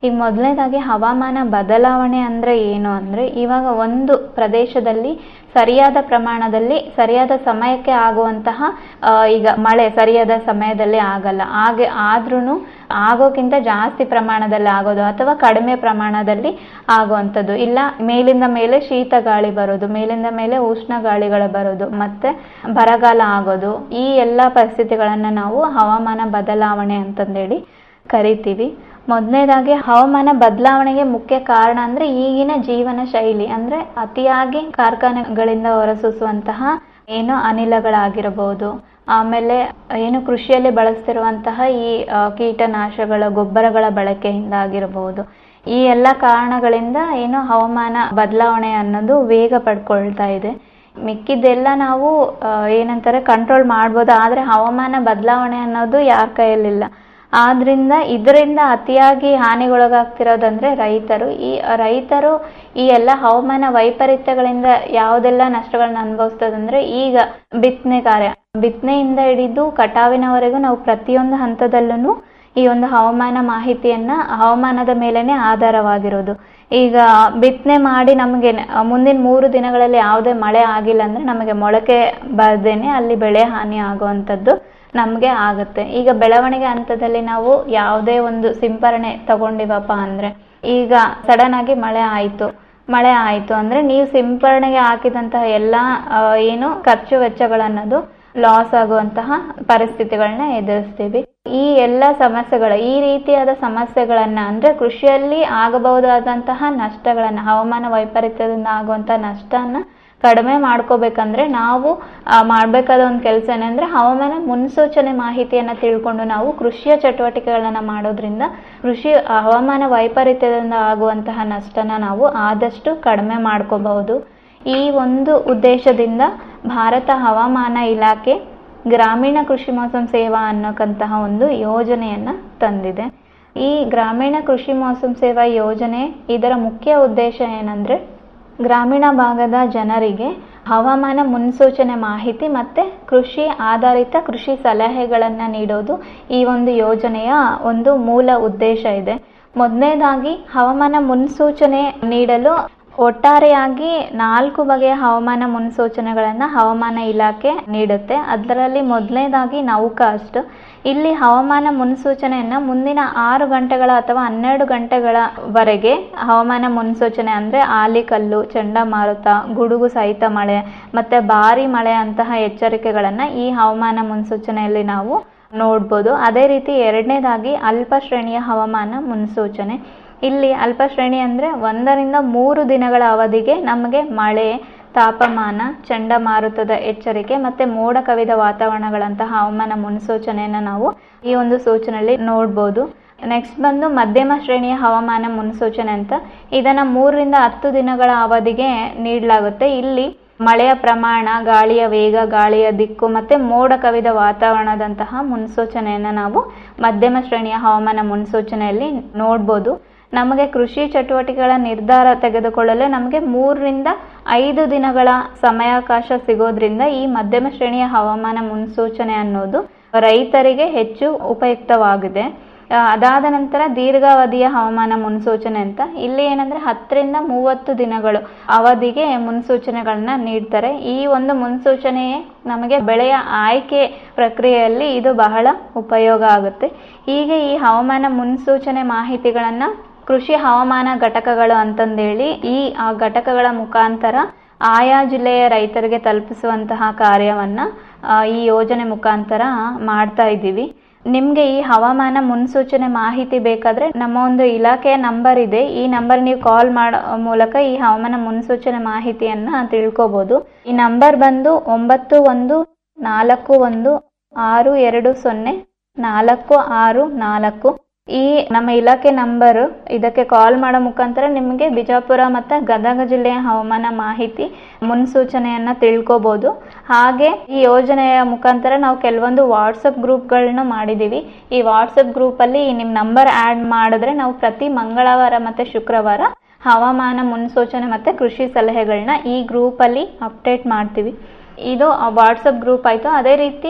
ಈಗ ಮೊದಲನೇದಾಗಿ ಹವಾಮಾನ ಬದಲಾವಣೆ ಅಂದ್ರೆ ಏನು ಅಂದ್ರೆ ಇವಾಗ ಒಂದು ಪ್ರದೇಶದಲ್ಲಿ ಸರಿಯಾದ ಪ್ರಮಾಣದಲ್ಲಿ ಸರಿಯಾದ ಸಮಯಕ್ಕೆ ಆಗುವಂತಹ ಆ, ಈಗ ಮಳೆ ಸರಿಯಾದ ಸಮಯದಲ್ಲಿ ಆಗಲ್ಲ ಹಾಗೆ ಆದ್ರೂ ಆಗೋಕ್ಕಿಂತ ಜಾಸ್ತಿ ಪ್ರಮಾಣದಲ್ಲಿ ಆಗೋದು ಅಥವಾ ಕಡಿಮೆ ಪ್ರಮಾಣದಲ್ಲಿ ಆಗುವಂಥದ್ದು ಇಲ್ಲ ಮೇಲಿಂದ ಮೇಲೆ ಶೀತ ಗಾಳಿ ಬರೋದು ಮೇಲಿಂದ ಮೇಲೆ ಉಷ್ಣ ಗಾಳಿಗಳು ಬರೋದು ಮತ್ತೆ ಬರಗಾಲ ಆಗೋದು ಈ ಎಲ್ಲ ಪರಿಸ್ಥಿತಿಗಳನ್ನ ನಾವು ಹವಾಮಾನ ಬದಲಾವಣೆ ಅಂತಂದೇಳಿ ಕರಿತೀವಿ ಮೊದಲನೇದಾಗಿ ಹವಾಮಾನ ಬದಲಾವಣೆಗೆ ಮುಖ್ಯ ಕಾರಣ ಅಂದ್ರೆ ಈಗಿನ ಜೀವನ ಶೈಲಿ ಅಂದ್ರೆ ಅತಿಯಾಗಿ ಕಾರ್ಖಾನೆಗಳಿಂದ ಹೊರಸೂಸುವಂತಹ ಏನು ಅನಿಲಗಳಾಗಿರಬಹುದು ಆಮೇಲೆ ಏನು ಕೃಷಿಯಲ್ಲಿ ಬಳಸ್ತಿರುವಂತಹ ಈ ಆ, ಕೀಟನಾಶಗಳ ಗೊಬ್ಬರಗಳ ಬಳಕೆಯಿಂದ ಆಗಿರಬಹುದು ಈ ಎಲ್ಲ ಕಾರಣಗಳಿಂದ ಏನು ಹವಾಮಾನ ಬದಲಾವಣೆ ಅನ್ನೋದು ವೇಗ ಪಡ್ಕೊಳ್ತಾ ಇದೆ ಮಿಕ್ಕಿದ್ದೆಲ್ಲ ನಾವು ಆ, ಏನಂತಾರೆ ಕಂಟ್ರೋಲ್ ಮಾಡ್ಬೋದು ಆದ್ರೆ ಹವಾಮಾನ ಬದಲಾವಣೆ ಅನ್ನೋದು ಯಾರ ಕೈಯಲ್ಲಿಲ್ಲ ಆದ್ರಿಂದ ಇದರಿಂದ ಅತಿಯಾಗಿ ಹಾನಿಗೊಳಗಾಗ್ತಿರೋದಂದ್ರೆ ರೈತರು ಈ ರೈತರು ಈ ಎಲ್ಲ ಹವಾಮಾನ ವೈಪರೀತ್ಯಗಳಿಂದ ಯಾವುದೆಲ್ಲ ನಷ್ಟಗಳನ್ನ ಅನುಭವಿಸ್ತದಂದ್ರೆ ಈಗ ಬಿತ್ತನೆ ಕಾರ್ಯ ಬಿತ್ತನೆಯಿಂದ ಹಿಡಿದು ಕಟಾವಿನವರೆಗೂ ನಾವು ಪ್ರತಿಯೊಂದು ಹಂತದಲ್ಲೂ ಈ ಒಂದು ಹವಾಮಾನ ಮಾಹಿತಿಯನ್ನ ಹವಾಮಾನದ ಮೇಲೆನೆ ಆಧಾರವಾಗಿರೋದು ಈಗ ಬಿತ್ತನೆ ಮಾಡಿ ನಮಗೆ ಮುಂದಿನ ಮೂರು ದಿನಗಳಲ್ಲಿ ಯಾವುದೇ ಮಳೆ ಆಗಿಲ್ಲ ಅಂದ್ರೆ ನಮಗೆ ಮೊಳಕೆ ಬರ್ದೇನೆ ಅಲ್ಲಿ ಬೆಳೆ ಹಾನಿ ಆಗುವಂಥದ್ದು ನಮಗೆ ಆಗುತ್ತೆ ಈಗ ಬೆಳವಣಿಗೆ ಹಂತದಲ್ಲಿ ನಾವು ಯಾವುದೇ ಒಂದು ಸಿಂಪರಣೆ ತಗೊಂಡಿವಪ್ಪ ಅಂದ್ರೆ ಈಗ ಸಡನ್ ಆಗಿ ಮಳೆ ಆಯ್ತು ಮಳೆ ಆಯ್ತು ಅಂದ್ರೆ ನೀವು ಸಿಂಪರಣೆಗೆ ಹಾಕಿದಂತಹ ಎಲ್ಲ ಆ, ಏನು ಖರ್ಚು ವೆಚ್ಚಗಳನ್ನದು ಲಾಸ್ ಆಗುವಂತಹ ಪರಿಸ್ಥಿತಿಗಳನ್ನ ಎದುರಿಸ್ತೀವಿ ಈ ಎಲ್ಲ ಸಮಸ್ಯೆಗಳ ಈ ರೀತಿಯಾದ ಸಮಸ್ಯೆಗಳನ್ನ ಅಂದ್ರೆ ಕೃಷಿಯಲ್ಲಿ ಆಗಬಹುದಾದಂತಹ ನಷ್ಟಗಳನ್ನ ಹವಾಮಾನ ವೈಪರೀತ್ಯದಿಂದ ಆಗುವಂತಹ ನಷ್ಟನ ಕಡಿಮೆ ಮಾಡ್ಕೋಬೇಕಂದ್ರೆ ನಾವು ಆ, ಮಾಡ್ಬೇಕಾದ ಒಂದು ಕೆಲಸ ಏನಂದ್ರೆ ಹವಾಮಾನ ಮುನ್ಸೂಚನೆ ಮಾಹಿತಿಯನ್ನ ತಿಳ್ಕೊಂಡು ನಾವು ಕೃಷಿಯ ಚಟುವಟಿಕೆಗಳನ್ನ ಮಾಡೋದ್ರಿಂದ ಕೃಷಿ ಆ, ಹವಾಮಾನ ವೈಪರೀತ್ಯದಿಂದ ಆಗುವಂತಹ ನಷ್ಟನ ನಾವು ಆದಷ್ಟು ಕಡಿಮೆ ಮಾಡ್ಕೋಬಹುದು ಈ ಒಂದು ಉದ್ದೇಶದಿಂದ ಭಾರತ ಹವಾಮಾನ ಇಲಾಖೆ ಗ್ರಾಮೀಣ ಕೃಷಿ ಮೋಸಮ್ ಸೇವಾ ಅನ್ನೋಕ್ಕಂತಹ ಒಂದು ಯೋಜನೆಯನ್ನ ತಂದಿದೆ ಈ ಗ್ರಾಮೀಣ ಕೃಷಿ ಮೋಸಮ್ ಸೇವಾ ಯೋಜನೆ ಇದರ ಮುಖ್ಯ ಉದ್ದೇಶ ಏನಂದ್ರೆ ಗ್ರಾಮೀಣ ಭಾಗದ ಜನರಿಗೆ ಹವಾಮಾನ ಮುನ್ಸೂಚನೆ ಮಾಹಿತಿ ಮತ್ತೆ ಕೃಷಿ ಆಧಾರಿತ ಕೃಷಿ ಸಲಹೆಗಳನ್ನು ನೀಡೋದು ಈ ಒಂದು ಯೋಜನೆಯ ಒಂದು ಮೂಲ ಉದ್ದೇಶ ಇದೆ ಮೊದಲನೇದಾಗಿ ಹವಾಮಾನ ಮುನ್ಸೂಚನೆ ನೀಡಲು ಒಟ್ಟಾರೆಯಾಗಿ ನಾಲ್ಕು ಬಗೆಯ ಹವಾಮಾನ ಮುನ್ಸೂಚನೆಗಳನ್ನು ಹವಾಮಾನ ಇಲಾಖೆ ನೀಡುತ್ತೆ ಅದರಲ್ಲಿ ಮೊದಲನೇದಾಗಿ ನೌಕಾಸ್ಟ್ ಇಲ್ಲಿ ಹವಾಮಾನ ಮುನ್ಸೂಚನೆಯನ್ನ ಮುಂದಿನ ಆರು ಗಂಟೆಗಳ ಅಥವಾ ಹನ್ನೆರಡು ಗಂಟೆಗಳವರೆಗೆ ಹವಾಮಾನ ಮುನ್ಸೂಚನೆ ಅಂದ್ರೆ ಆಲಿಕಲ್ಲು ಚಂಡಮಾರುತ ಗುಡುಗು ಸಹಿತ ಮಳೆ ಮತ್ತೆ ಭಾರಿ ಮಳೆ ಅಂತಹ ಎಚ್ಚರಿಕೆಗಳನ್ನ ಈ ಹವಾಮಾನ ಮುನ್ಸೂಚನೆಯಲ್ಲಿ ನಾವು ನೋಡ್ಬೋದು ಅದೇ ರೀತಿ ಎರಡನೇದಾಗಿ ಅಲ್ಪ ಶ್ರೇಣಿಯ ಹವಾಮಾನ ಮುನ್ಸೂಚನೆ ಇಲ್ಲಿ ಅಲ್ಪ ಶ್ರೇಣಿ ಅಂದ್ರೆ ಒಂದರಿಂದ ಮೂರು ದಿನಗಳ ಅವಧಿಗೆ ನಮಗೆ ಮಳೆ ತಾಪಮಾನ ಚಂಡಮಾರುತದ ಎಚ್ಚರಿಕೆ ಮತ್ತೆ ಮೋಡ ಕವಿದ ವಾತಾವರಣಗಳಂತಹ ಹವಾಮಾನ ಮುನ್ಸೂಚನೆಯನ್ನ ನಾವು ಈ ಒಂದು ಸೂಚನೆಯಲ್ಲಿ ನೋಡ್ಬೋದು ನೆಕ್ಸ್ಟ್ ಬಂದು ಮಧ್ಯಮ ಶ್ರೇಣಿಯ ಹವಾಮಾನ ಮುನ್ಸೂಚನೆ ಅಂತ ಇದನ್ನ ಮೂರರಿಂದ ಹತ್ತು ದಿನಗಳ ಅವಧಿಗೆ ನೀಡಲಾಗುತ್ತೆ ಇಲ್ಲಿ ಮಳೆಯ ಪ್ರಮಾಣ ಗಾಳಿಯ ವೇಗ ಗಾಳಿಯ ದಿಕ್ಕು ಮತ್ತೆ ಮೋಡ ಕವಿದ ವಾತಾವರಣದಂತಹ ಮುನ್ಸೂಚನೆಯನ್ನ ನಾವು ಮಧ್ಯಮ ಶ್ರೇಣಿಯ ಹವಾಮಾನ ಮುನ್ಸೂಚನೆಯಲ್ಲಿ ನೋಡ್ಬೋದು ನಮಗೆ ಕೃಷಿ ಚಟುವಟಿಕೆಗಳ ನಿರ್ಧಾರ ತೆಗೆದುಕೊಳ್ಳಲು ನಮಗೆ ಮೂರರಿಂದ ಐದು ದಿನಗಳ ಸಮಯಾವಕಾಶ ಸಿಗೋದ್ರಿಂದ ಈ ಮಧ್ಯಮ ಶ್ರೇಣಿಯ ಹವಾಮಾನ ಮುನ್ಸೂಚನೆ ಅನ್ನೋದು ರೈತರಿಗೆ ಹೆಚ್ಚು ಉಪಯುಕ್ತವಾಗಿದೆ ಆ, ಅದಾದ ನಂತರ ದೀರ್ಘಾವಧಿಯ ಹವಾಮಾನ ಮುನ್ಸೂಚನೆ ಅಂತ ಇಲ್ಲಿ ಏನಂದ್ರೆ ಹತ್ತರಿಂದ ಮೂವತ್ತು ದಿನಗಳು ಅವಧಿಗೆ ಮುನ್ಸೂಚನೆಗಳನ್ನ ನೀಡ್ತಾರೆ ಈ ಒಂದು ಮುನ್ಸೂಚನೆಯೇ ನಮಗೆ ಬೆಳೆಯ ಆಯ್ಕೆ ಪ್ರಕ್ರಿಯೆಯಲ್ಲಿ ಇದು ಬಹಳ ಉಪಯೋಗ ಆಗುತ್ತೆ ಹೀಗೆ ಈ ಹವಾಮಾನ ಮುನ್ಸೂಚನೆ ಮಾಹಿತಿಗಳನ್ನ ಕೃಷಿ ಹವಾಮಾನ ಘಟಕಗಳು ಅಂತಂದೇಳಿ ಈ ಆ ಘಟಕಗಳ ಮುಖಾಂತರ ಆಯಾ ಜಿಲ್ಲೆಯ ರೈತರಿಗೆ ತಲುಪಿಸುವಂತಹ ಕಾರ್ಯವನ್ನ ಆ, ಈ ಯೋಜನೆ ಮುಖಾಂತರ ಮಾಡ್ತಾ ಇದ್ದೀವಿ ನಿಮಗೆ ಈ ಹವಾಮಾನ ಮುನ್ಸೂಚನೆ ಮಾಹಿತಿ ಬೇಕಾದ್ರೆ ನಮ್ಮ ಒಂದು ಇಲಾಖೆಯ ನಂಬರ್ ಇದೆ ಈ ನಂಬರ್ ನೀವು ಕಾಲ್ ಮಾಡೋ ಮೂಲಕ ಈ ಹವಾಮಾನ ಮುನ್ಸೂಚನೆ ಮಾಹಿತಿಯನ್ನ ತಿಳ್ಕೊಬಹುದು ಈ ನಂಬರ್ ಬಂದು ಒಂಬತ್ತು ಒಂದು ನಾಲ್ಕು ಒಂದು ಆರು ಎರಡು ಸೊನ್ನೆ ನಾಲ್ಕು ಆರು ನಾಲ್ಕು ಈ ನಮ್ಮ ಇಲಾಖೆ ನಂಬರ್ ಇದಕ್ಕೆ ಕಾಲ್ ಮಾಡೋ ಮುಖಾಂತರ ನಿಮಗೆ ಬಿಜಾಪುರ ಮತ್ತು ಗದಗ ಜಿಲ್ಲೆಯ ಹವಾಮಾನ ಮಾಹಿತಿ ಮುನ್ಸೂಚನೆಯನ್ನ ತಿಳ್ಕೊಬೋದು ಹಾಗೆ ಈ ಯೋಜನೆಯ ಮುಖಾಂತರ ನಾವು ಕೆಲವೊಂದು ವಾಟ್ಸಪ್ ಗ್ರೂಪ್ಗಳನ್ನ ಮಾಡಿದ್ದೀವಿ ಈ ವಾಟ್ಸಪ್ ಗ್ರೂಪಲ್ಲಿ ನಿಮ್ಮ ನಂಬರ್ ಆ್ಯಡ್ ಮಾಡಿದ್ರೆ ನಾವು ಪ್ರತಿ ಮಂಗಳವಾರ ಮತ್ತು ಶುಕ್ರವಾರ ಹವಾಮಾನ ಮುನ್ಸೂಚನೆ ಮತ್ತು ಕೃಷಿ ಸಲಹೆಗಳನ್ನ ಈ ಗ್ರೂಪಲ್ಲಿ ಅಪ್ಡೇಟ್ ಮಾಡ್ತೀವಿ ಇದು ವಾಟ್ಸಪ್ ಗ್ರೂಪ್ ಆಯಿತು ಅದೇ ರೀತಿ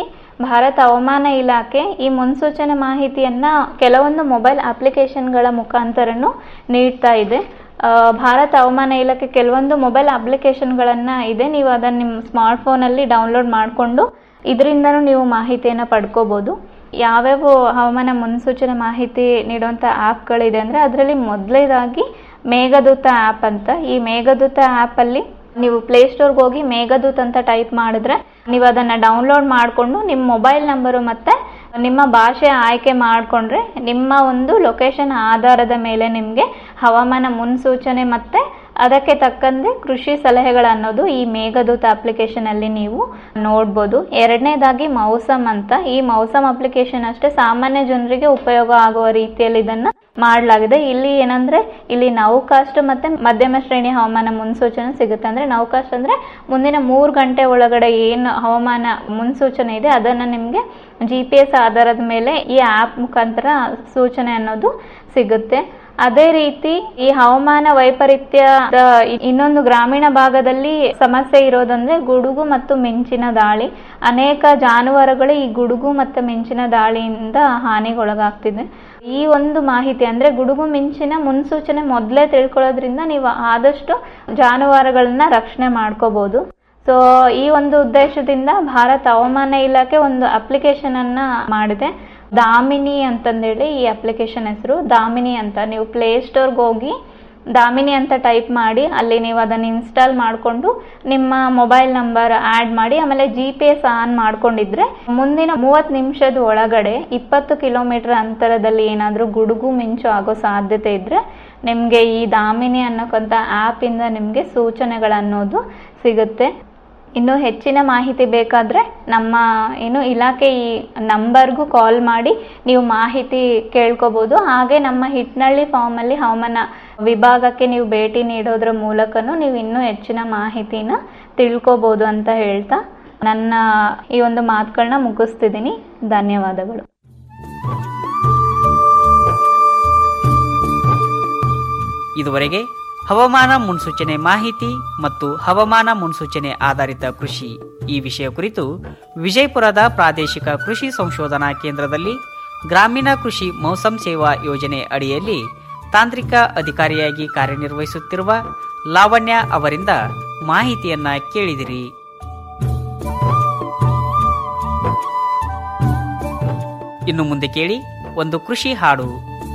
ಭಾರತ ಹವಾಮಾನ ಇಲಾಖೆ ಈ ಮುನ್ಸೂಚನೆ ಮಾಹಿತಿಯನ್ನ ಕೆಲವೊಂದು ಮೊಬೈಲ್ ಅಪ್ಲಿಕೇಶನ್ಗಳ ಮುಖಾಂತರನು ನೀಡ್ತಾ ಇದೆ ಆ, ಭಾರತ ಹವಾಮಾನ ಇಲಾಖೆ ಕೆಲವೊಂದು ಮೊಬೈಲ್ ಅಪ್ಲಿಕೇಶನ್ಗಳನ್ನ ಇದೆ ನೀವು ಅದನ್ನ ನಿಮ್ಮ ಸ್ಮಾರ್ಟ್ ಫೋನಲ್ಲಿ ಡೌನ್ಲೋಡ್ ಮಾಡಿಕೊಂಡು ಇದರಿಂದನೂ ನೀವು ಮಾಹಿತಿಯನ್ನು ಪಡ್ಕೋಬಹುದು ಯಾವ್ಯಾವ ಹವಾಮಾನ ಮುನ್ಸೂಚನೆ ಮಾಹಿತಿ ನೀಡುವಂಥ ಆ್ಯಪ್ಗಳಿದೆ ಅಂದರೆ ಅದರಲ್ಲಿ ಮೊದಲನೇದಾಗಿ ಮೇಘದೂತ ಆ್ಯಪ್ ಅಂತ ಈ ಮೇಘದೂತ ಆ್ಯಪಲ್ಲಿ ನೀವು ಪ್ಲೇಸ್ಟೋರ್ಗೆ ಹೋಗಿ ಮೇಘದೂತ್ ಅಂತ ಟೈಪ್ ಮಾಡಿದ್ರೆ ನೀವು ಅದನ್ನು ಡೌನ್ಲೋಡ್ ಮಾಡಿಕೊಂಡು ನಿಮ್ಮ ಮೊಬೈಲ್ ನಂಬರು ಮತ್ತು ನಿಮ್ಮ ಭಾಷೆ ಆಯ್ಕೆ ಮಾಡಿಕೊಂಡ್ರೆ ನಿಮ್ಮ ಒಂದು ಲೊಕೇಶನ್ ಆಧಾರದ ಮೇಲೆ ನಿಮಗೆ ಹವಾಮಾನ ಮುನ್ಸೂಚನೆ ಮತ್ತು ಅದಕ್ಕೆ ತಕ್ಕಂತೆ ಕೃಷಿ ಸಲಹೆಗಳನ್ನೋದು ಈ ಮೇಘದೂತ ಅಪ್ಲಿಕೇಶನ್ ಅಲ್ಲಿ ನೀವು ನೋಡ್ಬೋದು ಎರಡನೇದಾಗಿ ಮೌಸಮ್ ಅಂತ ಈ ಮೌಸಮ್ ಅಪ್ಲಿಕೇಶನ್ ಅಷ್ಟೇ ಸಾಮಾನ್ಯ ಜನರಿಗೆ ಉಪಯೋಗ ಆಗುವ ರೀತಿಯಲ್ಲಿ ಇದನ್ನ ಮಾಡಲಾಗಿದೆ ಇಲ್ಲಿ ಏನಂದ್ರೆ ಇಲ್ಲಿ ನೌಕಾಸ್ಟ್ ಮತ್ತೆ ಮಧ್ಯಮ ಶ್ರೇಣಿ ಹವಾಮಾನ ಮುನ್ಸೂಚನೆ ಸಿಗುತ್ತೆ ಅಂದ್ರೆ ನೌಕಾಸ್ಟ್ ಅಂದ್ರೆ ಮುಂದಿನ ಮೂರು ಗಂಟೆ ಒಳಗಡೆ ಏನು ಹವಾಮಾನ ಮುನ್ಸೂಚನೆ ಇದೆ ಅದನ್ನ ನಿಮಗೆ ಜಿ ಪಿ ಎಸ್ ಆಧಾರದ ಮೇಲೆ ಈ ಆ್ಯಪ್ ಮುಖಾಂತರ ಸೂಚನೆ ಅನ್ನೋದು ಸಿಗುತ್ತೆ ಅದೇ ರೀತಿ ಈ ಹವಾಮಾನ ವೈಪರೀತ್ಯದ ಇನ್ನೊಂದು ಗ್ರಾಮೀಣ ಭಾಗದಲ್ಲಿ ಸಮಸ್ಯೆ ಇರೋದಂದ್ರೆ ಗುಡುಗು ಮತ್ತು ಮಿಂಚಿನ ದಾಳಿ ಅನೇಕ ಜಾನುವಾರುಗಳು ಈ ಗುಡುಗು ಮತ್ತು ಮಿಂಚಿನ ದಾಳಿಯಿಂದ ಹಾನಿಗೊಳಗಾಗ್ತಿದೆ ಈ ಒಂದು ಮಾಹಿತಿ ಅಂದ್ರೆ ಗುಡುಗು ಮಿಂಚಿನ ಮುನ್ಸೂಚನೆ ಮೊದಲೇ ತಿಳ್ಕೊಳ್ಳೋದ್ರಿಂದ ನೀವು ಆದಷ್ಟು ಜಾನುವಾರುಗಳನ್ನ ರಕ್ಷಣೆ ಮಾಡ್ಕೋಬಹುದು ಸೊ ಈ ಒಂದು ಉದ್ದೇಶದಿಂದ ಭಾರತ ಹವಾಮಾನ ಇಲಾಖೆ ಒಂದು ಅಪ್ಲಿಕೇಶನ್ ಅನ್ನ ಮಾಡಿದೆ ದಾಮಿನಿ ಅಂತಂದೇಳಿ ಈ ಅಪ್ಲಿಕೇಶನ್ ಹೆಸರು ದಾಮಿನಿ ಅಂತ ನೀವು ಪ್ಲೇ ಸ್ಟೋರ್ಗೆ ಹೋಗಿ ದಾಮಿನಿ ಅಂತ ಟೈಪ್ ಮಾಡಿ ಅಲ್ಲಿ ನೀವು ಅದನ್ನು ಇನ್ಸ್ಟಾಲ್ ಮಾಡಿಕೊಂಡು ನಿಮ್ಮ ಮೊಬೈಲ್ ನಂಬರ್ ಆ್ಯಡ್ ಮಾಡಿ ಆಮೇಲೆ ಜಿ ಪಿ ಎಸ್ ಆನ್ ಮಾಡ್ಕೊಂಡಿದ್ರೆ ಮುಂದಿನ ಮೂವತ್ತು ನಿಮಿಷದ ಒಳಗಡೆ ಇಪ್ಪತ್ತು ಕಿಲೋಮೀಟರ್ ಅಂತರದಲ್ಲಿ ಏನಾದರೂ ಗುಡುಗು ಮಿಂಚು ಆಗೋ ಸಾಧ್ಯತೆ ಇದ್ದರೆ ನಿಮಗೆ ಈ ದಾಮಿನಿ ಅನ್ನೋಕ್ಕಂಥ ಆ್ಯಪಿಂದ ನಿಮಗೆ ಸೂಚನೆಗಳನ್ನೋದು ಸಿಗುತ್ತೆ ಇನ್ನು ಹೆಚ್ಚಿನ ಮಾಹಿತಿ ಬೇಕಾದರೆ ನಮ್ಮ ಏನು ಇಲಾಖೆ ಈ ನಂಬರ್ಗೂ ಕಾಲ್ ಮಾಡಿ ನೀವು ಮಾಹಿತಿ ಕೇಳ್ಕೊಬೋದು ಹಾಗೆ ನಮ್ಮ ಹಿಟ್ನಳ್ಳಿ ಫಾರ್ಮಲ್ಲಿ ಹವಾಮಾನ ವಿಭಾಗಕ್ಕೆ ನೀವು ಭೇಟಿ ನೀಡೋದ್ರ ಮೂಲಕನೂ ನೀವು ಇನ್ನೂ ಹೆಚ್ಚಿನ ಮಾಹಿತಿನ ತಿಳ್ಕೊಬೋದು ಅಂತ ಹೇಳ್ತಾ ನನ್ನ ಈ ಒಂದು ಮಾತುಗಳನ್ನ ಮುಗಿಸ್ತಿದ್ದೀನಿ ಧನ್ಯವಾದಗಳು ಇದುವರೆಗೆ ಹವಾಮಾನ ಮುನ್ಸೂಚನೆ ಮಾಹಿತಿ ಮತ್ತು ಹವಾಮಾನ ಮುನ್ಸೂಚನೆ ಆಧಾರಿತ ಕೃಷಿ ಈ ವಿಷಯ ಕುರಿತು ವಿಜಯಪುರದ ಪ್ರಾದೇಶಿಕ ಕೃಷಿ ಸಂಶೋಧನಾ ಕೇಂದ್ರದಲ್ಲಿ ಗ್ರಾಮೀಣ ಕೃಷಿ ಮೌಸಮ್ ಸೇವಾ ಯೋಜನೆ ಅಡಿಯಲ್ಲಿ ತಾಂತ್ರಿಕ ಅಧಿಕಾರಿಯಾಗಿ ಕಾರ್ಯನಿರ್ವಹಿಸುತ್ತಿರುವ ಲಾವಣ್ಯ ಅವರಿಂದ ಮಾಹಿತಿಯನ್ನ ಕೇಳಿದಿರಿ ಇನ್ನು ಮುಂದೆ ಕೇಳಿ ಒಂದು ಕೃಷಿ ಹಾಡು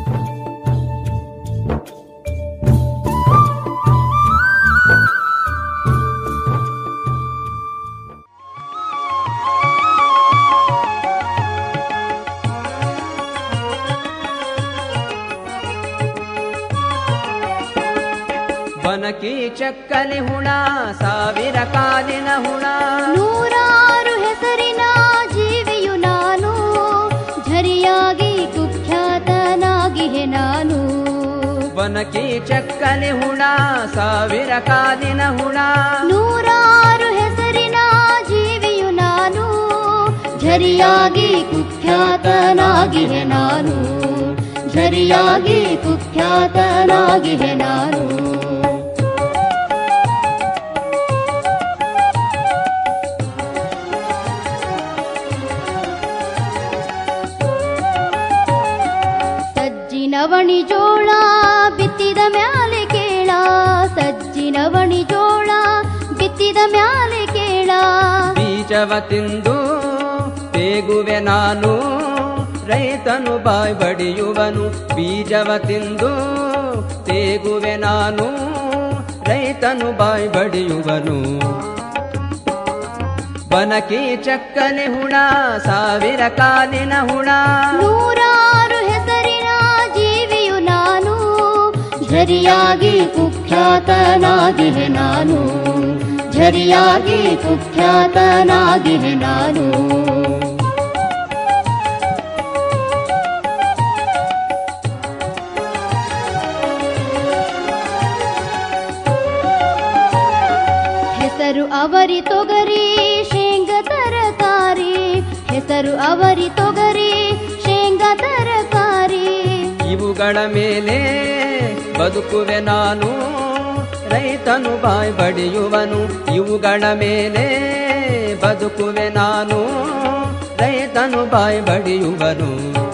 ಬನಕಿ ಚಕ್ಕಲಿ ಹುಣ ಸಾವಿರ ಕಾಲಿನ ಹುಣ ನೂರಾರು ಹೆಸರಿನ ಜೀವಿಯು ನಾನು ಝರಿಯಾಗಿ ಕುಖ್ಯಾತನಾಗಿಹೆ ನಾನು ಬನಕಿ ಚಕ್ಕಲಿ ಹುಣ ಸಾವಿರ ಕಾಲಿನ ಹುಣ ನೂರಾರು ಹೆಸರಿನ ಜೀವಿಯು ನಾನು ಝರಿಯಾಗಿ ಕುಖ್ಯಾತನಾಗಿಹೆ ನಾನು ಝರಿಯಾಗಿ ಕುಖ್ಯಾತನಾಗಿಹೆ ನಾನು ಸಜ್ಜಿನವಣಿ ಜೋಳ ಬಿತ್ತಿದ ಮ್ಯಾಲೆ ಕೇಳ ಸಜ್ಜಿನವಣಿ ಜೋಳ ಬಿತ್ತಿದ ಮ್ಯಾಲೆ ಕೇಳ ಬೀಜವ ತಿಂದು ತೇಗುವೆ ನಾನು ರೈತನು ಬಾಯ್ ಬಡಿಯುವನು ಬೀಜವ ತಿಂದು ತೇಗುವೆ ನಾನು ರೈತನು ಬಾಯ್ ಬಡಿಯುವನು ಬನಕಿ ಚಕ್ಕನೆ ಹುಣ ಸಾವಿರ ಕಾಲಿನ ಹುಣ ನೂರಾರು ಹೆಸರಿನ ಜೀವಿಯು ನಾನು ಝರಿಯಾಗಿ ಕುಖ್ಯಾತನಾಗಿಹೆ ನಾನು ಝರಿಯಾಗಿ ಕುಖ್ಯಾತನಾಗಿಹೆ ನಾನು ಹೆಸರು ಅವರಿ ತೊಗರಿ ಶೇಂಗ ತರಕಾರಿ ಹೆಸರು ಅವರಿ ತೊಗರಿ ಶೇಂಗ ತರಕಾರಿ ಇವುಗಳ ಮೇಲೆ ಬದುಕುವೆ ನಾನು ರೈತನು ಬಾಯ್ ಬಡಿಯುವನು ಇವುಗಳ ಮೇಲೆ ಬದುಕುವೆ ನಾನು ರೈತನು ಬಾಯಿ ಬಡಿಯುವನು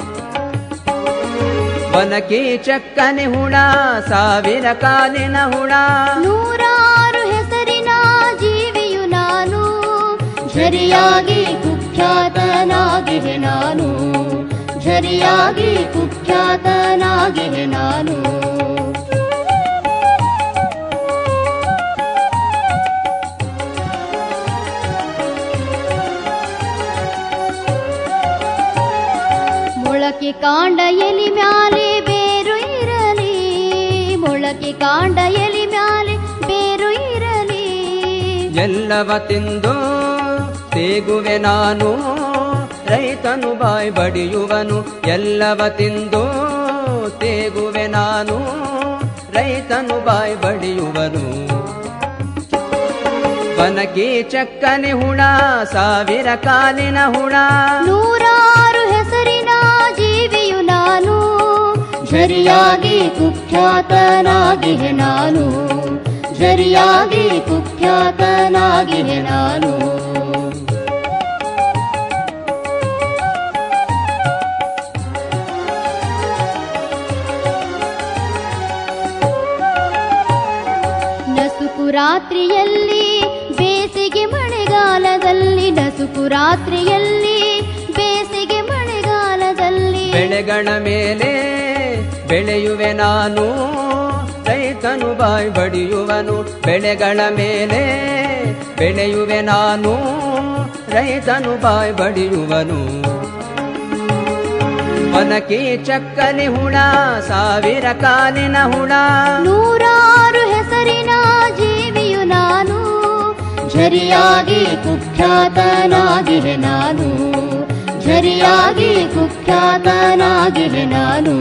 ವನಕಿ ಚಕ್ಕನೆ ಹುಣ ಸಾವಿರ ಕಾಲಿನ ಹುಣ ನೂರಾರು ಹೆಸರಿನ ಜೀವಿಯು ನಾನು ಝರಿಯಾಗಿ ಕುಖ್ಯಾತನಾಗಿವೆ ನಾನು ಝರಿಯಾಗಿ ಕುಖ್ಯಾತನಾಗಿವೆ ನಾನು ಮೊಳಕೆ ಕಾಂಡ ಎಲಿ ಮ್ಯಾಲೆ ಬೇರು ಇರಲಿ ಮೊಳಕೆ ಕಾಂಡ ಎಲಿ ಮ್ಯಾಲೆ ಬೇರು ಇರಲಿ ಎಲ್ಲವ ತಿಂದು ತೇಗುವೆ ನಾನು ರೈತನು ಬಾಯಿ ಬಡಿಯುವನು ಎಲ್ಲವ ತಿಂದು ತೇಗುವೆ ನಾನು ರೈತನು ಬಾಯಿ ಬಡಿಯುವನು ಬನಕಿ ಚಕ್ಕನೆ ಹುಣ ಸಾವಿರ ಕಾಲಿನ ಹುಣ ನೂರಾರು ಹೆಸರಿನ ಜೀವಿಯು ನಾನು ಝರಿಯಾಗಿ ಕುಖ್ಯಾತನಾಗಿವೆ ನಾನು ಝರಿಯಾಗಿ ಕುಖ್ಯಾತನಾಗಿವೆ ನಾನು ನಸುಕು ರಾತ್ರಿಯಲ್ಲಿ ಬೇಸಿಗೆ ಮಳೆಗಾಲದಲ್ಲಿ ನಸುಕು ರಾತ್ರಿಯಲ್ಲಿ ಬೇಸಿಗೆ ಮಳೆಗಾಲದಲ್ಲಿ ಬೆಳೆಗಳ ಮೇಲೆ ಬೆಳೆಯುವೆ ನಾನು ರೈತನು ಬಾಯಿ ಬಡಿಯುವನು ಬೆಳೆಗಳ ಮೇಲೆ ಬೆಳೆಯುವೆ ನಾನು ರೈತನು ಬಾಯಿ ಬಡಿಯುವನು ವನಕಿ ಚಕ್ಕನೆ ಹುಣ ಸಾವಿರ ಕಾಲಿನ ಹುಣ ನೂರಾರು ಹೆಸರಿನ ಜೀವಿಯು ನಾನು ಝರಿಯಾಗಿ ಕುಖ್ಯಾತನಾಗಿವೆ ನಾನು ಝರಿಯಾಗಿ ಕುಖ್ಯಾತನಾಗಿವೆ ನಾನು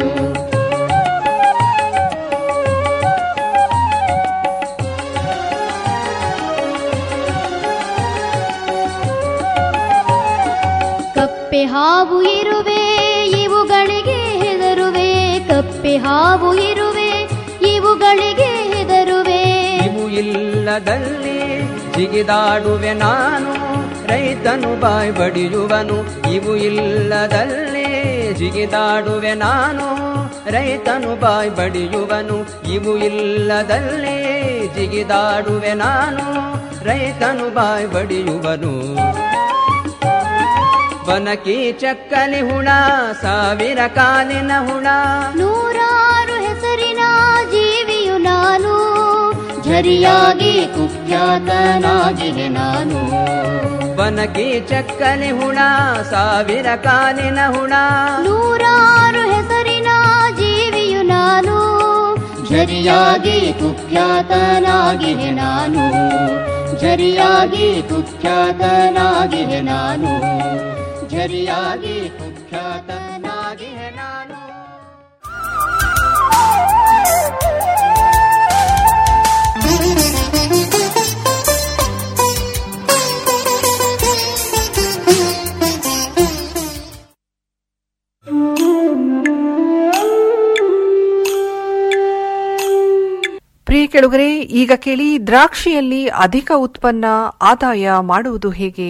ಕಪ್ಪೆ ಹಾವು ಇರುವೆ ಇವುಗಳಿಗೆ ಹೆದರುವೆ ಕಪ್ಪೆ ಹಾವು ಇರುವೆ ಇವುಗಳಿಗೆ ಹೆದರುವೆ ಇವು ಇಲ್ಲದಲ್ಲಿ ಜಿಗಿದಾಡುವೆ ನಾನು ರೈತನು ಬಾಯಿ ಬಡಿಯುವನು ಇವು ಇಲ್ಲದಲ್ಲಿ ಜಿಗಿದಾಡುವೆ ನಾನು ರೈತನು ಬಾಯಿ ಬಡಿಯುವನು ಇವು ಇಲ್ಲದಲ್ಲಿ ಜಿಗಿದಾಡುವೆ ನಾನು ರೈತನು ಬಾಯಿ ಬಡಿಯುವನು ಬನಕಿ ಚಕ್ಕಲಿ ಹುಣ ಸಾವಿರ ಕಾಲಿನ ಹುಣ ನೂರಾರು ಹೆಸರಿನ ಜೀವಿಯು ನಾನು ಝರಿಯಾಗಿ ಕುಖ್ಯಾತನಾಗಿವೆ ನಾನು ಬನಕಿ ಚಕ್ಕಲಿ ಹುಣ ಸಾವಿರ ಕಾಲಿನ ಹುಣ ನೂರಾರು ಹೆಸರಿನ ಜೀವಿಯು ನಾನು ಝರಿಯಾಗಿ ಕುಖ್ಯಾತನಾಗಿವೆ ನಾನು ಝರಿಯಾಗಿ ಕುಖ್ಯಾತನಾಗಿವೆ ನಾನು ಝರಿಯಾಗಿ ಕುಖ್ಯಾತನಾಗಿವೆ ನಾನು ಪ್ರಿಯ ಕೆಳಗರೆ ಈಗ ಕೇಳಿ ದ್ರಾಕ್ಷಿಯಲ್ಲಿ ಅಧಿಕ ಉತ್ಪನ್ನ ಆದಾಯ ಮಾಡುವುದು ಹೇಗೆ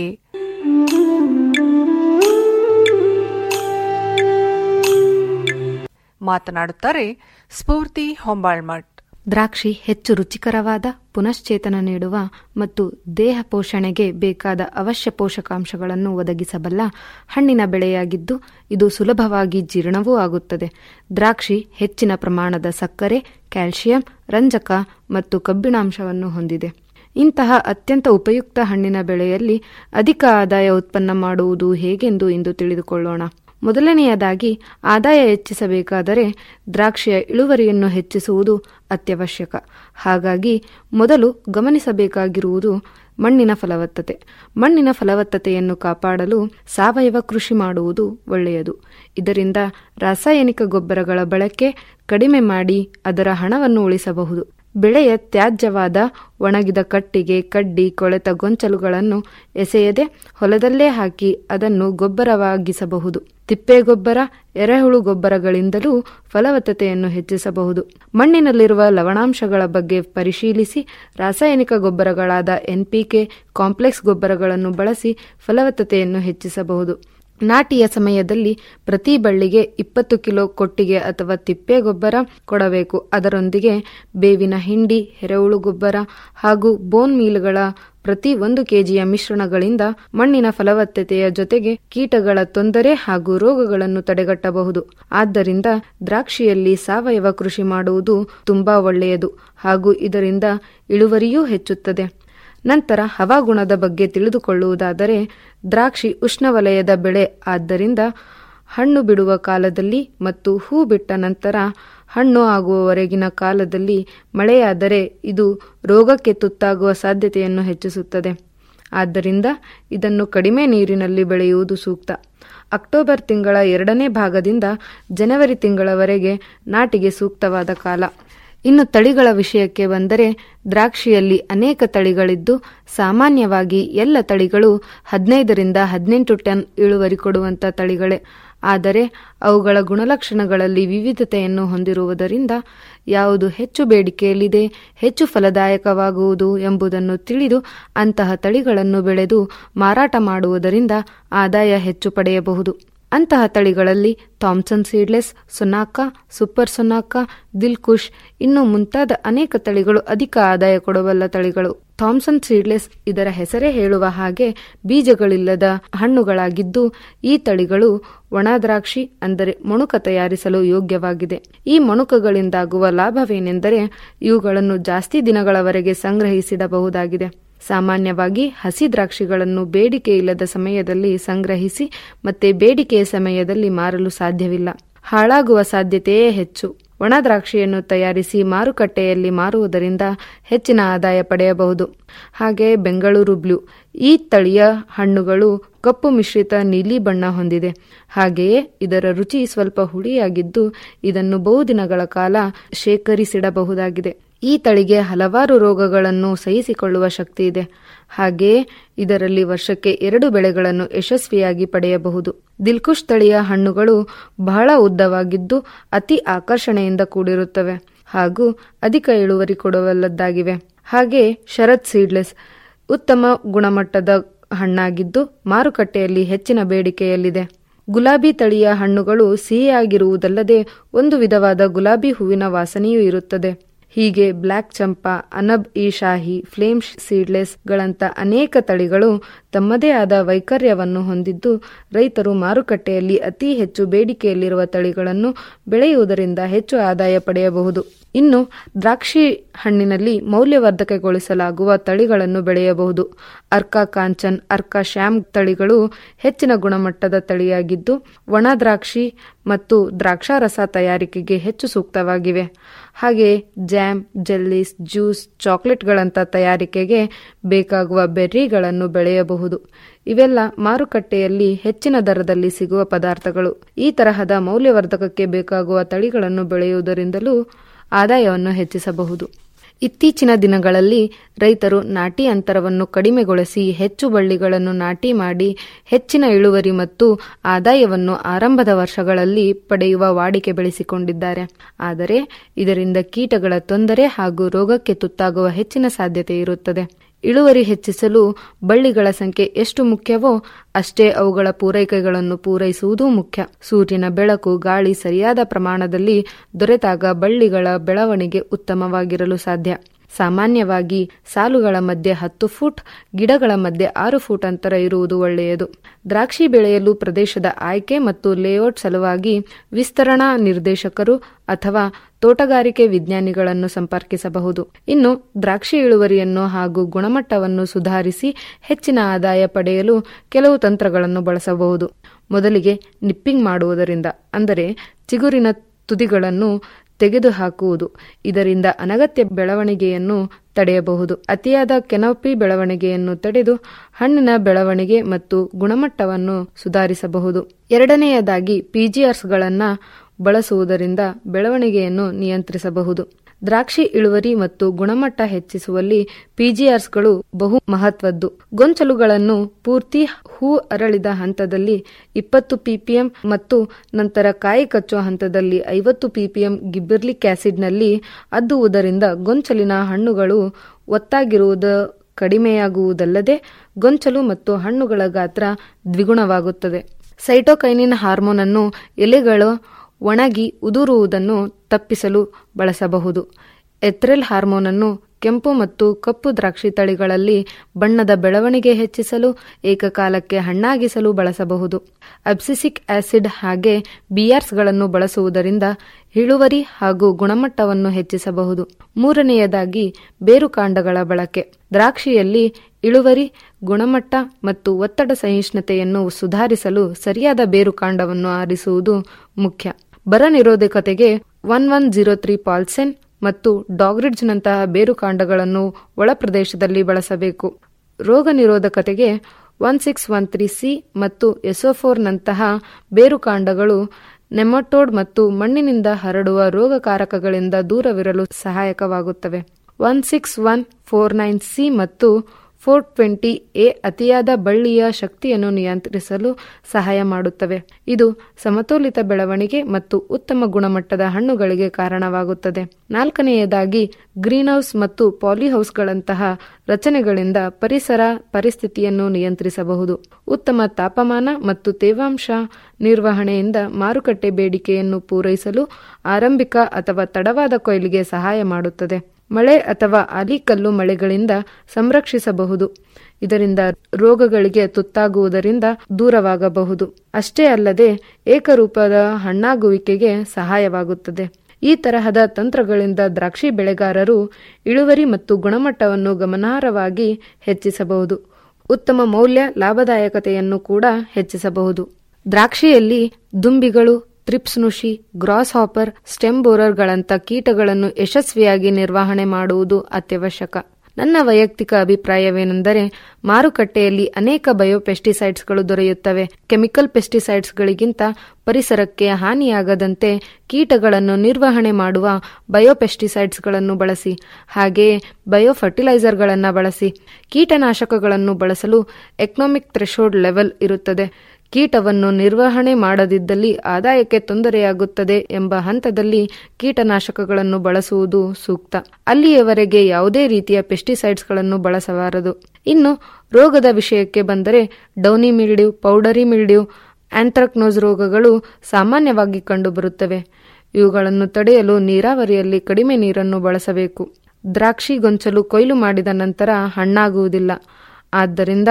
ಮಾತನಾಡುತ್ತಾರೆ ಸ್ಫೂರ್ತಿ ಹೊಂಬಾಳ್ಮಠ್ ದ್ರಾಕ್ಷಿ ಹೆಚ್ಚು ರುಚಿಕರವಾದ ಪುನಶ್ಚೇತನ ನೀಡುವ ಮತ್ತು ದೇಹ ಪೋಷಣೆಗೆ ಬೇಕಾದ ಅವಶ್ಯ ಪೋಷಕಾಂಶಗಳನ್ನು ಒದಗಿಸಬಲ್ಲ ಹಣ್ಣಿನ ಬೆಳೆಯಾಗಿದ್ದು ಇದು ಸುಲಭವಾಗಿ ಜೀರ್ಣವೂ ಆಗುತ್ತದೆ ದ್ರಾಕ್ಷಿ ಹೆಚ್ಚಿನ ಪ್ರಮಾಣದ ಸಕ್ಕರೆ ಕ್ಯಾಲ್ಸಿಯಂ ರಂಜಕ ಮತ್ತು ಕಬ್ಬಿಣಾಂಶವನ್ನು ಹೊಂದಿದೆ ಇಂತಹ ಅತ್ಯಂತ ಉಪಯುಕ್ತ ಹಣ್ಣಿನ ಬೆಳೆಯಲ್ಲಿ ಅಧಿಕ ಆದಾಯ ಉತ್ಪನ್ನ ಮಾಡುವುದು ಹೇಗೆಂದು ಇಂದು ತಿಳಿದುಕೊಳ್ಳೋಣ ಮೊದಲನೆಯದಾಗಿ ಆದಾಯ ಹೆಚ್ಚಿಸಬೇಕಾದರೆ ದ್ರಾಕ್ಷಿಯ ಇಳುವರಿಯನ್ನು ಹೆಚ್ಚಿಸುವುದು ಅತ್ಯವಶ್ಯಕ ಹಾಗಾಗಿ ಮೊದಲು ಗಮನಿಸಬೇಕಾಗಿರುವುದು ಮಣ್ಣಿನ ಫಲವತ್ತತೆ ಮಣ್ಣಿನ ಫಲವತ್ತತೆಯನ್ನು ಕಾಪಾಡಲು ಸಾವಯವ ಕೃಷಿ ಮಾಡುವುದು ಒಳ್ಳೆಯದು ಇದರಿಂದ ರಾಸಾಯನಿಕ ಗೊಬ್ಬರಗಳ ಬಳಕೆ ಕಡಿಮೆ ಮಾಡಿ ಅದರ ಹಣವನ್ನು ಉಳಿಸಬಹುದು ಬೆಳೆಯ ತ್ಯಾಜ್ಯವಾದ ಒಣಗಿದ ಕಟ್ಟಿಗೆ ಕಡ್ಡಿ ಕೊಳೆತ ಗೊಂಚಲುಗಳನ್ನು ಎಸೆಯದೆ ಹೊಲದಲ್ಲೇ ಹಾಕಿ ಅದನ್ನು ಗೊಬ್ಬರವಾಗಿಸಬಹುದು ತಿಪ್ಪೆಗೊಬ್ಬರ ಎರೆಹುಳು ಗೊಬ್ಬರಗಳಿಂದಲೂ ಫಲವತ್ತತೆಯನ್ನು ಹೆಚ್ಚಿಸಬಹುದು ಮಣ್ಣಿನಲ್ಲಿರುವ ಲವಣಾಂಶಗಳ ಬಗ್ಗೆ ಪರಿಶೀಲಿಸಿ ರಾಸಾಯನಿಕ ಗೊಬ್ಬರಗಳಾದ ಎನ್ಪಿಕೆ ಕಾಂಪ್ಲೆಕ್ಸ್ ಗೊಬ್ಬರಗಳನ್ನು ಬಳಸಿ ಫಲವತ್ತತೆಯನ್ನು ಹೆಚ್ಚಿಸಬಹುದು ನಾಟಿಯ ಸಮಯದಲ್ಲಿ ಪ್ರತಿ ಬಳ್ಳಿಗೆ ಇಪ್ಪತ್ತು ಕಿಲೋ ಕೊಟ್ಟಿಗೆ ಅಥವಾ ತಿಪ್ಪೆ ಗೊಬ್ಬರ ಕೊಡಬೇಕು ಅದರೊಂದಿಗೆ ಬೇವಿನ ಹಿಂಡಿ ಎರೆಹುಳು ಗೊಬ್ಬರ ಹಾಗೂ ಬೋನ್ ಮೀಲ್ಗಳ ಪ್ರತಿ ಒಂದು ಕೆಜಿಯ ಮಿಶ್ರಣಗಳಿಂದ ಮಣ್ಣಿನ ಫಲವತ್ತತೆಯ ಜೊತೆಗೆ ಕೀಟಗಳ ತೊಂದರೆ ಹಾಗೂ ರೋಗಗಳನ್ನು ತಡೆಗಟ್ಟಬಹುದು ಆದ್ದರಿಂದ ದ್ರಾಕ್ಷಿಯಲ್ಲಿ ಸಾವಯವ ಕೃಷಿ ಮಾಡುವುದು ತುಂಬಾ ಒಳ್ಳೆಯದು ಹಾಗೂ ಇದರಿಂದ ಇಳುವರಿಯೂ ಹೆಚ್ಚುತ್ತದೆ ನಂತರ ಹವಾಗುಣದ ಬಗ್ಗೆ ತಿಳಿದುಕೊಳ್ಳುವುದಾದರೆ ದ್ರಾಕ್ಷಿ ಉಷ್ಣವಲಯದ ಬೆಳೆ ಆದ್ದರಿಂದ ಹಣ್ಣು ಬಿಡುವ ಕಾಲದಲ್ಲಿ ಮತ್ತು ಹೂ ಬಿಟ್ಟ ನಂತರ ಹಣ್ಣು ಆಗುವವರೆಗಿನ ಕಾಲದಲ್ಲಿ ಮಳೆಯಾದರೆ ಇದು ರೋಗಕ್ಕೆ ತುತ್ತಾಗುವ ಸಾಧ್ಯತೆಯನ್ನು ಹೆಚ್ಚಿಸುತ್ತದೆ ಆದ್ದರಿಂದ ಇದನ್ನು ಕಡಿಮೆ ನೀರಿನಲ್ಲಿ ಬೆಳೆಯುವುದು ಸೂಕ್ತ ಅಕ್ಟೋಬರ್ ತಿಂಗಳ ಎರಡನೇ ಭಾಗದಿಂದ ಜನವರಿ ತಿಂಗಳವರೆಗೆ ನಾಟಿಗೆ ಸೂಕ್ತವಾದ ಕಾಲ ಇನ್ನು ತಳಿಗಳ ವಿಷಯಕ್ಕೆ ಬಂದರೆ ದ್ರಾಕ್ಷಿಯಲ್ಲಿ ಅನೇಕ ತಳಿಗಳಿದ್ದು ಸಾಮಾನ್ಯವಾಗಿ ಎಲ್ಲ ತಳಿಗಳು ಹದಿನೈದರಿಂದ ಹದಿನೆಂಟು ಟನ್ ಇಳುವರಿ ಕೊಡುವಂತ ತಳಿಗಳೇ ಆದರೆ ಅವುಗಳ ಗುಣಲಕ್ಷಣಗಳಲ್ಲಿ ವಿವಿಧತೆಯನ್ನು ಹೊಂದಿರುವುದರಿಂದ ಯಾವುದು ಹೆಚ್ಚು ಬೇಡಿಕೆಯಲ್ಲಿದೆ ಹೆಚ್ಚು ಫಲದಾಯಕವಾಗುವುದು ಎಂಬುದನ್ನು ತಿಳಿದು ಅಂತಹ ತಳಿಗಳನ್ನು ಬೆಳೆದು ಮಾರಾಟ ಮಾಡುವುದರಿಂದ ಆದಾಯ ಹೆಚ್ಚು ಪಡೆಯಬಹುದು ಅಂತಹ ತಳಿಗಳಲ್ಲಿ Thompson seedless Sonaka super Sonaka Dilkhush ಇನ್ನು ಮುಂತಾದ ಅನೇಕ ತಳಿಗಳು ಅಧಿಕ ಆದಾಯ ಕೊಡಬಲ್ಲ ತಳಿಗಳು ಥಾಮ್ಸನ್ ಸೀಡ್ಲೆಸ್ ಇದರ ಹೆಸರೇ ಹೇಳುವ ಹಾಗೆ ಬೀಜಗಳಿಲ್ಲದ ಹಣ್ಣುಗಳಾಗಿದ್ದು ಈ ತಳಿಗಳು ಒಣ ದ್ರಾಕ್ಷಿ ಅಂದರೆ ಮಣುಕ ತಯಾರಿಸಲು ಯೋಗ್ಯವಾಗಿದೆ ಈ ಮಣುಕಗಳಿಂದಾಗುವ ಲಾಭವೇನೆಂದರೆ ಇವುಗಳನ್ನು ಜಾಸ್ತಿ ದಿನಗಳವರೆಗೆ ಸಂಗ್ರಹಿಸಿಡಬಹುದಾಗಿದೆ ಸಾಮಾನ್ಯವಾಗಿ ಹಸಿ ದ್ರಾಕ್ಷಿಗಳನ್ನು ಬೇಡಿಕೆ ಇಲ್ಲದ ಸಮಯದಲ್ಲಿ ಸಂಗ್ರಹಿಸಿ ಮತ್ತೆ ಬೇಡಿಕೆಯ ಸಮಯದಲ್ಲಿ ಮಾರಲು ಸಾಧ್ಯವಿಲ್ಲ ಹಾಳಾಗುವ ಸಾಧ್ಯತೆಯೇ ಹೆಚ್ಚು ಒಣ ದ್ರಾಕ್ಷಿಯನ್ನು ತಯಾರಿಸಿ ಮಾರುಕಟ್ಟೆಯಲ್ಲಿ ಮಾರುವುದರಿಂದ ಹೆಚ್ಚಿನ ಆದಾಯ ಪಡೆಯಬಹುದು ಹಾಗೆ ಬೆಂಗಳೂರು ಬ್ಲೂ ಈ ತಳಿಯ ಹಣ್ಣುಗಳು ಕಪ್ಪು ಮಿಶ್ರಿತ ನೀಲಿ ಬಣ್ಣ ಹೊಂದಿದೆ ಹಾಗೆಯೇ ಇದರ ರುಚಿ ಸ್ವಲ್ಪ ಹುಳಿಯಾಗಿದ್ದು ಇದನ್ನು ಬಹುದಿನಗಳ ಕಾಲ ಶೇಖರಿಸಿಡಬಹುದಾಗಿದೆ ಈ ತಳಿಗೆ ಹಲವಾರು ರೋಗಗಳನ್ನು ಸಹಿಸಿಕೊಳ್ಳುವ ಶಕ್ತಿ ಇದೆ ಹಾಗೆಯೇ ಇದರಲ್ಲಿ ವರ್ಷಕ್ಕೆ ಎರಡು ಬೆಳೆಗಳನ್ನು ಯಶಸ್ವಿಯಾಗಿ ಪಡೆಯಬಹುದು ದಿಲ್ಕುಶ್ ತಳಿಯ ಹಣ್ಣುಗಳು ಬಹಳ ಉದ್ದವಾಗಿದ್ದು ಅತಿ ಆಕರ್ಷಣೆಯಿಂದ ಕೂಡಿರುತ್ತವೆ ಹಾಗೂ ಅಧಿಕ ಇಳುವರಿ ಕೊಡುವಲ್ಲದ್ದಾಗಿವೆ ಹಾಗೆ ಶರತ್ ಸೀಡ್ಲೆಸ್ ಉತ್ತಮ ಗುಣಮಟ್ಟದ ಹಣ್ಣಾಗಿದ್ದು ಮಾರುಕಟ್ಟೆಯಲ್ಲಿ ಹೆಚ್ಚಿನ ಬೇಡಿಕೆಯಲ್ಲಿದೆ ಗುಲಾಬಿ ತಳಿಯ ಹಣ್ಣುಗಳು ಸಿಹಿಯಾಗಿರುವುದಲ್ಲದೆ ಒಂದು ವಿಧವಾದ ಗುಲಾಬಿ ಹೂವಿನ ವಾಸನೆಯೂ ಇರುತ್ತದೆ ಹೀಗೆ black Champa Anab e Shahi flame seedless ಗಳಂತ ಅನೇಕ ತಳಿಗಳು ತಮ್ಮದೇ ಆದ ವೈಕರ್ಯವನ್ನು ಹೊಂದಿದ್ದು ರೈತರು ಮಾರುಕಟ್ಟೆಯಲ್ಲಿ ಅತಿ ಹೆಚ್ಚು ಬೇಡಿಕೆಯಲ್ಲಿರುವ ತಳಿಗಳನ್ನು ಬೆಳೆಯುವುದರಿಂದ ಹೆಚ್ಚು ಆದಾಯ ಪಡೆಯಬಹುದು ಇನ್ನು ದ್ರಾಕ್ಷಿ ಹಣ್ಣಿನಲ್ಲಿ ಮೌಲ್ಯವರ್ಧಕಗೊಳಿಸಲಾಗುವ ತಳಿಗಳನ್ನು ಬೆಳೆಯಬಹುದು ಅರ್ಕಾ ಕಾಂಚನ್ ಅರ್ಕಾ ಶ್ಯಾಮ್ ತಳಿಗಳು ಹೆಚ್ಚಿನ ಗುಣಮಟ್ಟದ ತಳಿಯಾಗಿದ್ದು ಒಣ ದ್ರಾಕ್ಷಿ ಮತ್ತು ದ್ರಾಕ್ಷಾರಸ ತಯಾರಿಕೆಗೆ ಹೆಚ್ಚು ಸೂಕ್ತವಾಗಿವೆ ಹಾಗೆ ಜಾಮ್ ಜೆಲ್ಲಿಸ್ ಜ್ಯೂಸ್ ಚಾಕೊಲೇಟ್ಗಳಂತ ತಯಾರಿಕೆಗೆ ಬೇಕಾಗುವ ಬೆರ್ರಿಗಳನ್ನು ಬೆಳೆಯಬಹುದು ಇವೆಲ್ಲ ಮಾರುಕಟ್ಟೆಯಲ್ಲಿ ಹೆಚ್ಚಿನ ದರದಲ್ಲಿ ಸಿಗುವ ಪದಾರ್ಥಗಳು ಈ ತರಹದ ಮೌಲ್ಯವರ್ಧಕಕ್ಕೆ ಬೇಕಾಗುವ ತಳಿಗಳನ್ನು ಬೆಳೆಯುವುದರಿಂದಲೂ ಆದಾಯವನ್ನು ಹೆಚ್ಚಿಸಬಹುದು ಇತ್ತೀಚಿನ ದಿನಗಳಲ್ಲಿ ರೈತರು ನಾಟಿ ಅಂತರವನ್ನು ಕಡಿಮೆಗೊಳಿಸಿ ಹೆಚ್ಚು ಬಳ್ಳಿಗಳನ್ನು ನಾಟಿ ಮಾಡಿ ಹೆಚ್ಚಿನ ಇಳುವರಿ ಮತ್ತು ಆದಾಯವನ್ನು ಆರಂಭದ ವರ್ಷಗಳಲ್ಲಿ ಪಡೆಯುವ ವಾಡಿಕೆ ಬೆಳೆಸಿಕೊಂಡಿದ್ದಾರೆ ಆದರೆ ಇದರಿಂದ ಕೀಟಗಳ ತೊಂದರೆ ಹಾಗೂ ರೋಗಕ್ಕೆ ತುತ್ತಾಗುವ ಹೆಚ್ಚಿನ ಸಾಧ್ಯತೆ ಇರುತ್ತದೆ ಇಳುವರಿ ಹೆಚ್ಚಿಸಲು ಬಳ್ಳಿಗಳ ಸಂಖ್ಯೆ ಎಷ್ಟು ಮುಖ್ಯವೋ ಅಷ್ಟೇ ಅವುಗಳ ಪೂರೈಕೆಗಳನ್ನು ಪೂರೈಸುವುದೂ ಮುಖ್ಯ ಸೂರ್ಯನ ಬೆಳಕು ಗಾಳಿ ಸರಿಯಾದ ಪ್ರಮಾಣದಲ್ಲಿ ದೊರೆತಾಗ ಬಳ್ಳಿಗಳ ಬೆಳವಣಿಗೆ ಉತ್ತಮವಾಗಿರಲು ಸಾಧ್ಯ ಸಾಮಾನ್ಯವಾಗಿ ಸಾಲುಗಳ ಮಧ್ಯೆ ಹತ್ತು ಫುಟ್ ಗಿಡಗಳ ಮಧ್ಯೆ ಆರು ಫುಟ್ ಅಂತರ ಇರುವುದು ಒಳ್ಳೆಯದು ದ್ರಾಕ್ಷಿ ಬೆಳೆಯಲು ಪ್ರದೇಶದ ಆಯ್ಕೆ ಮತ್ತು ಲೇಔಟ್ ಸಲುವಾಗಿ ವಿಸ್ತರಣಾ ನಿರ್ದೇಶಕರು ಅಥವಾ ತೋಟಗಾರಿಕೆ ವಿಜ್ಞಾನಿಗಳನ್ನು ಸಂಪರ್ಕಿಸಬಹುದು ಇನ್ನು ದ್ರಾಕ್ಷಿ ಇಳುವರಿಯನ್ನು ಹಾಗೂ ಗುಣಮಟ್ಟವನ್ನು ಸುಧಾರಿಸಿ ಹೆಚ್ಚಿನ ಆದಾಯ ಪಡೆಯಲು ಕೆಲವು ತಂತ್ರಗಳನ್ನು ಬಳಸಬಹುದು ಮೊದಲಿಗೆ ನಿಪ್ಪಿಂಗ್ ಮಾಡುವುದರಿಂದ ಅಂದರೆ ಚಿಗುರಿನ ತುದಿಗಳನ್ನು ತೆಗೆದುಹಾಕುವುದು ಇದರಿಂದ ಅನಗತ್ಯ ಬೆಳವಣಿಗೆಯನ್ನು ತಡೆಯಬಹುದು ಅತಿಯಾದ ಕೆನೋಪಿ ಬೆಳವಣಿಗೆಯನ್ನು ತಡೆದು ಹಣ್ಣಿನ ಬೆಳವಣಿಗೆ ಮತ್ತು ಗುಣಮಟ್ಟವನ್ನು ಸುಧಾರಿಸಬಹುದು ಎರಡನೆಯದಾಗಿ ಪಿಜಿಆರ್ಸ್ಗಳನ್ನು ಬಳಸುವುದರಿಂದ ಬೆಳವಣಿಗೆಯನ್ನು ನಿಯಂತ್ರಿಸಬಹುದು ದ್ರಾಕ್ಷಿ ಇಳುವರಿ ಮತ್ತು ಗುಣಮಟ್ಟ ಹೆಚ್ಚಿಸುವಲ್ಲಿ ಪಿಜಿಆರ್ಸ್ಗಳು ಬಹು ಮಹತ್ವದ್ದು ಗೊಂಚಲುಗಳನ್ನು ಪೂರ್ತಿ ಹೂ ಅರಳಿದ ಹಂತದಲ್ಲಿ ಇಪ್ಪತ್ತು ಪಿಪಿಎಂ ಮತ್ತು ನಂತರ ಕಾಯಿ ಕಚ್ಚುವ ಹಂತದಲ್ಲಿ ಐವತ್ತು ಪಿಪಿಎಂ ಗಿಬ್ಬರ್ಲಿಕ್ ಆಸಿಡ್ನಲ್ಲಿ ಅದ್ದುವುದರಿಂದ ಗೊಂಚಲಿನ ಹಣ್ಣುಗಳು ಒತ್ತಾಗಿರುವುದು ಕಡಿಮೆಯಾಗುವುದಲ್ಲದೆ ಗೊಂಚಲು ಮತ್ತು ಹಣ್ಣುಗಳ ಗಾತ್ರ ದ್ವಿಗುಣವಾಗುತ್ತದೆ ಸೈಟೋಕೈನಿನ್ ಹಾರ್ಮೋನ್ ಅನ್ನು ಎಲೆಗಳು ಒಣಗಿ ಉದುರುವುದನ್ನು ತಪ್ಪಿಸಲು ಬಳಸಬಹುದು ಎಥ್ರೆಲ್ ಹಾರ್ಮೋನ್ ಅನ್ನು ಕೆಂಪು ಮತ್ತು ಕಪ್ಪು ದ್ರಾಕ್ಷಿ ತಳಿಗಳಲ್ಲಿ ಬಣ್ಣದ ಬೆಳವಣಿಗೆ ಹೆಚ್ಚಿಸಲು ಏಕಕಾಲಕ್ಕೆ ಹಣ್ಣಾಗಿಸಲು ಬಳಸಬಹುದು ಅಬ್ಸಿಸಿಕ್ ಆಸಿಡ್ ಹಾಗೆ ಬಿಯಾರ್ಸ್ಗಳನ್ನು ಬಳಸುವುದರಿಂದ ಇಳುವರಿ ಹಾಗೂ ಗುಣಮಟ್ಟವನ್ನು ಹೆಚ್ಚಿಸಬಹುದು ಮೂರನೆಯದಾಗಿ ಬೇರುಕಾಂಡಗಳ ಬಳಕೆ ದ್ರಾಕ್ಷಿಯಲ್ಲಿ ಇಳುವರಿ ಗುಣಮಟ್ಟ ಮತ್ತು ಒತ್ತಡ ಸಹಿಷ್ಣುತೆಯನ್ನು ಸುಧಾರಿಸಲು ಸರಿಯಾದ ಬೇರುಕಾಂಡವನ್ನು ಆರಿಸುವುದು ಮುಖ್ಯ ಬರ ನಿರೋಧಕತೆಗೆ one one zero three Paulsen ಮತ್ತು ಡಾಗ್ರಿಡ್ಜ್ನಂತಹ ಬೇರುಕಾಂಡಗಳನ್ನು ಒಳ ಪ್ರದೇಶದಲ್ಲಿ ಬಳಸಬೇಕು ರೋಗ ನಿರೋಧಕತೆಗೆ one six one three C ಮತ್ತು ಎಸೋಫೋರ್ನಂತಹ ಬೇರುಕಾಂಡಗಳು ನೆಮಟೋಡ್ ಮತ್ತು ಮಣ್ಣಿನಿಂದ ಹರಡುವ ರೋಗಕಾರಕಗಳಿಂದ ದೂರವಿರಲು ಸಹಾಯಕವಾಗುತ್ತವೆ one six one four nine C ಮತ್ತು ಫೋರ್ ಟ್ವೆಂಟಿ ಎ ಅತಿಯಾದ ಬಳ್ಳಿಯ ಶಕ್ತಿಯನ್ನು ನಿಯಂತ್ರಿಸಲು ಸಹಾಯ ಮಾಡುತ್ತವೆ ಇದು ಸಮತೋಲಿತ ಬೆಳವಣಿಗೆ ಮತ್ತು ಉತ್ತಮ ಗುಣಮಟ್ಟದ ಹಣ್ಣುಗಳಿಗೆ ಕಾರಣವಾಗುತ್ತದೆ ನಾಲ್ಕನೆಯದಾಗಿ ಗ್ರೀನ್ಹೌಸ್ ಮತ್ತು ಪಾಲಿಹೌಸ್ಗಳಂತಹ ರಚನೆಗಳಿಂದ ಪರಿಸರ ಪರಿಸ್ಥಿತಿಯನ್ನು ನಿಯಂತ್ರಿಸಬಹುದು ಉತ್ತಮ ತಾಪಮಾನ ಮತ್ತು ತೇವಾಂಶ ನಿರ್ವಹಣೆಯಿಂದ ಮಾರುಕಟ್ಟೆ ಬೇಡಿಕೆಯನ್ನು ಪೂರೈಸಲು ಆರಂಭಿಕ ಅಥವಾ ತಡವಾದ ಕೊಯ್ಲಿಗೆ ಸಹಾಯ ಮಾಡುತ್ತದೆ ಮಳೆ ಅಥವಾ ಆಲಿಕಲ್ಲು ಮಳೆಗಳಿಂದ ಸಂರಕ್ಷಿಸಬಹುದು ಇದರಿಂದ ರೋಗಗಳಿಗೆ ತುತ್ತಾಗುವುದರಿಂದ ದೂರವಾಗಬಹುದು ಅಷ್ಟೇ ಅಲ್ಲದೆ ಏಕರೂಪದ ಹಣ್ಣಾಗುವಿಕೆಗೆ ಸಹಾಯವಾಗುತ್ತದೆ ಈ ತರಹದ ತಂತ್ರಗಳಿಂದ ದ್ರಾಕ್ಷಿ ಬೆಳೆಗಾರರು ಇಳುವರಿ ಮತ್ತು ಗುಣಮಟ್ಟವನ್ನು ಗಮನಾರ್ಹವಾಗಿ ಹೆಚ್ಚಿಸಬಹುದು ಉತ್ತಮ ಮೌಲ್ಯ ಲಾಭದಾಯಕತೆಯನ್ನು ಕೂಡ ಹೆಚ್ಚಿಸಬಹುದು ದ್ರಾಕ್ಷಿಯಲ್ಲಿ ದುಂಬಿಗಳು ತ್ರಿಪ್ಸ್ ನುಷಿ ಗ್ರಾಸ್ ಹಾಪರ್ ಸ್ಟೆಮ್ ಬೋರರ್ಗಳಂಥ ಕೀಟಗಳನ್ನು ಯಶಸ್ವಿಯಾಗಿ ನಿರ್ವಹಣೆ ಮಾಡುವುದು ಅತ್ಯವಶ್ಯಕ ನನ್ನ ವೈಯಕ್ತಿಕ ಅಭಿಪ್ರಾಯವೇನೆಂದರೆ ಮಾರುಕಟ್ಟೆಯಲ್ಲಿ ಅನೇಕ ಬಯೋಪೆಸ್ಟಿಸೈಡ್ಸ್ಗಳು ದೊರೆಯುತ್ತವೆ ಕೆಮಿಕಲ್ ಪೆಸ್ಟಿಸೈಡ್ಸ್ಗಳಿಗಿಂತ ಪರಿಸರಕ್ಕೆ ಹಾನಿಯಾಗದಂತೆ ಕೀಟಗಳನ್ನು ನಿರ್ವಹಣೆ ಮಾಡುವ ಬಯೋಪೆಸ್ಟಿಸೈಡ್ಸ್ಗಳನ್ನು ಬಳಸಿ ಹಾಗೆಯೇ ಬಯೋಫರ್ಟಿಲೈಸರ್ಗಳನ್ನು ಬಳಸಿ ಕೀಟನಾಶಕಗಳನ್ನು ಬಳಸಲು ಎಕನಾಮಿಕ್ ಥ್ರೆಶೋಲ್ಡ್ ಲೆವೆಲ್ ಇರುತ್ತದೆ ಕೀಟವನ್ನು ನಿರ್ವಹಣೆ ಮಾಡದಿದ್ದಲ್ಲಿ ಆದಾಯಕ್ಕೆ ತೊಂದರೆಯಾಗುತ್ತದೆ ಎಂಬ ಹಂತದಲ್ಲಿ ಕೀಟನಾಶಕಗಳನ್ನು ಬಳಸುವುದು ಸೂಕ್ತ ಅಲ್ಲಿಯವರೆಗೆ ಯಾವುದೇ ರೀತಿಯ ಪೆಸ್ಟಿಸೈಡ್ಸ್ಗಳನ್ನು ಬಳಸಬಾರದು ಇನ್ನು ರೋಗದ ವಿಷಯಕ್ಕೆ ಬಂದರೆ downy mildew powdery mildew anthracnose ರೋಗಗಳು ಸಾಮಾನ್ಯವಾಗಿ ಕಂಡುಬರುತ್ತವೆ ಇವುಗಳನ್ನು ತಡೆಯಲು ನೀರಾವರಿಯಲ್ಲಿ ಕಡಿಮೆ ನೀರನ್ನು ಬಳಸಬೇಕು ದ್ರಾಕ್ಷಿ ಗೊಂಚಲು ಕೊಯ್ಲು ಮಾಡಿದ ನಂತರ ಹಣ್ಣಾಗುವುದಿಲ್ಲ ಆದ್ದರಿಂದ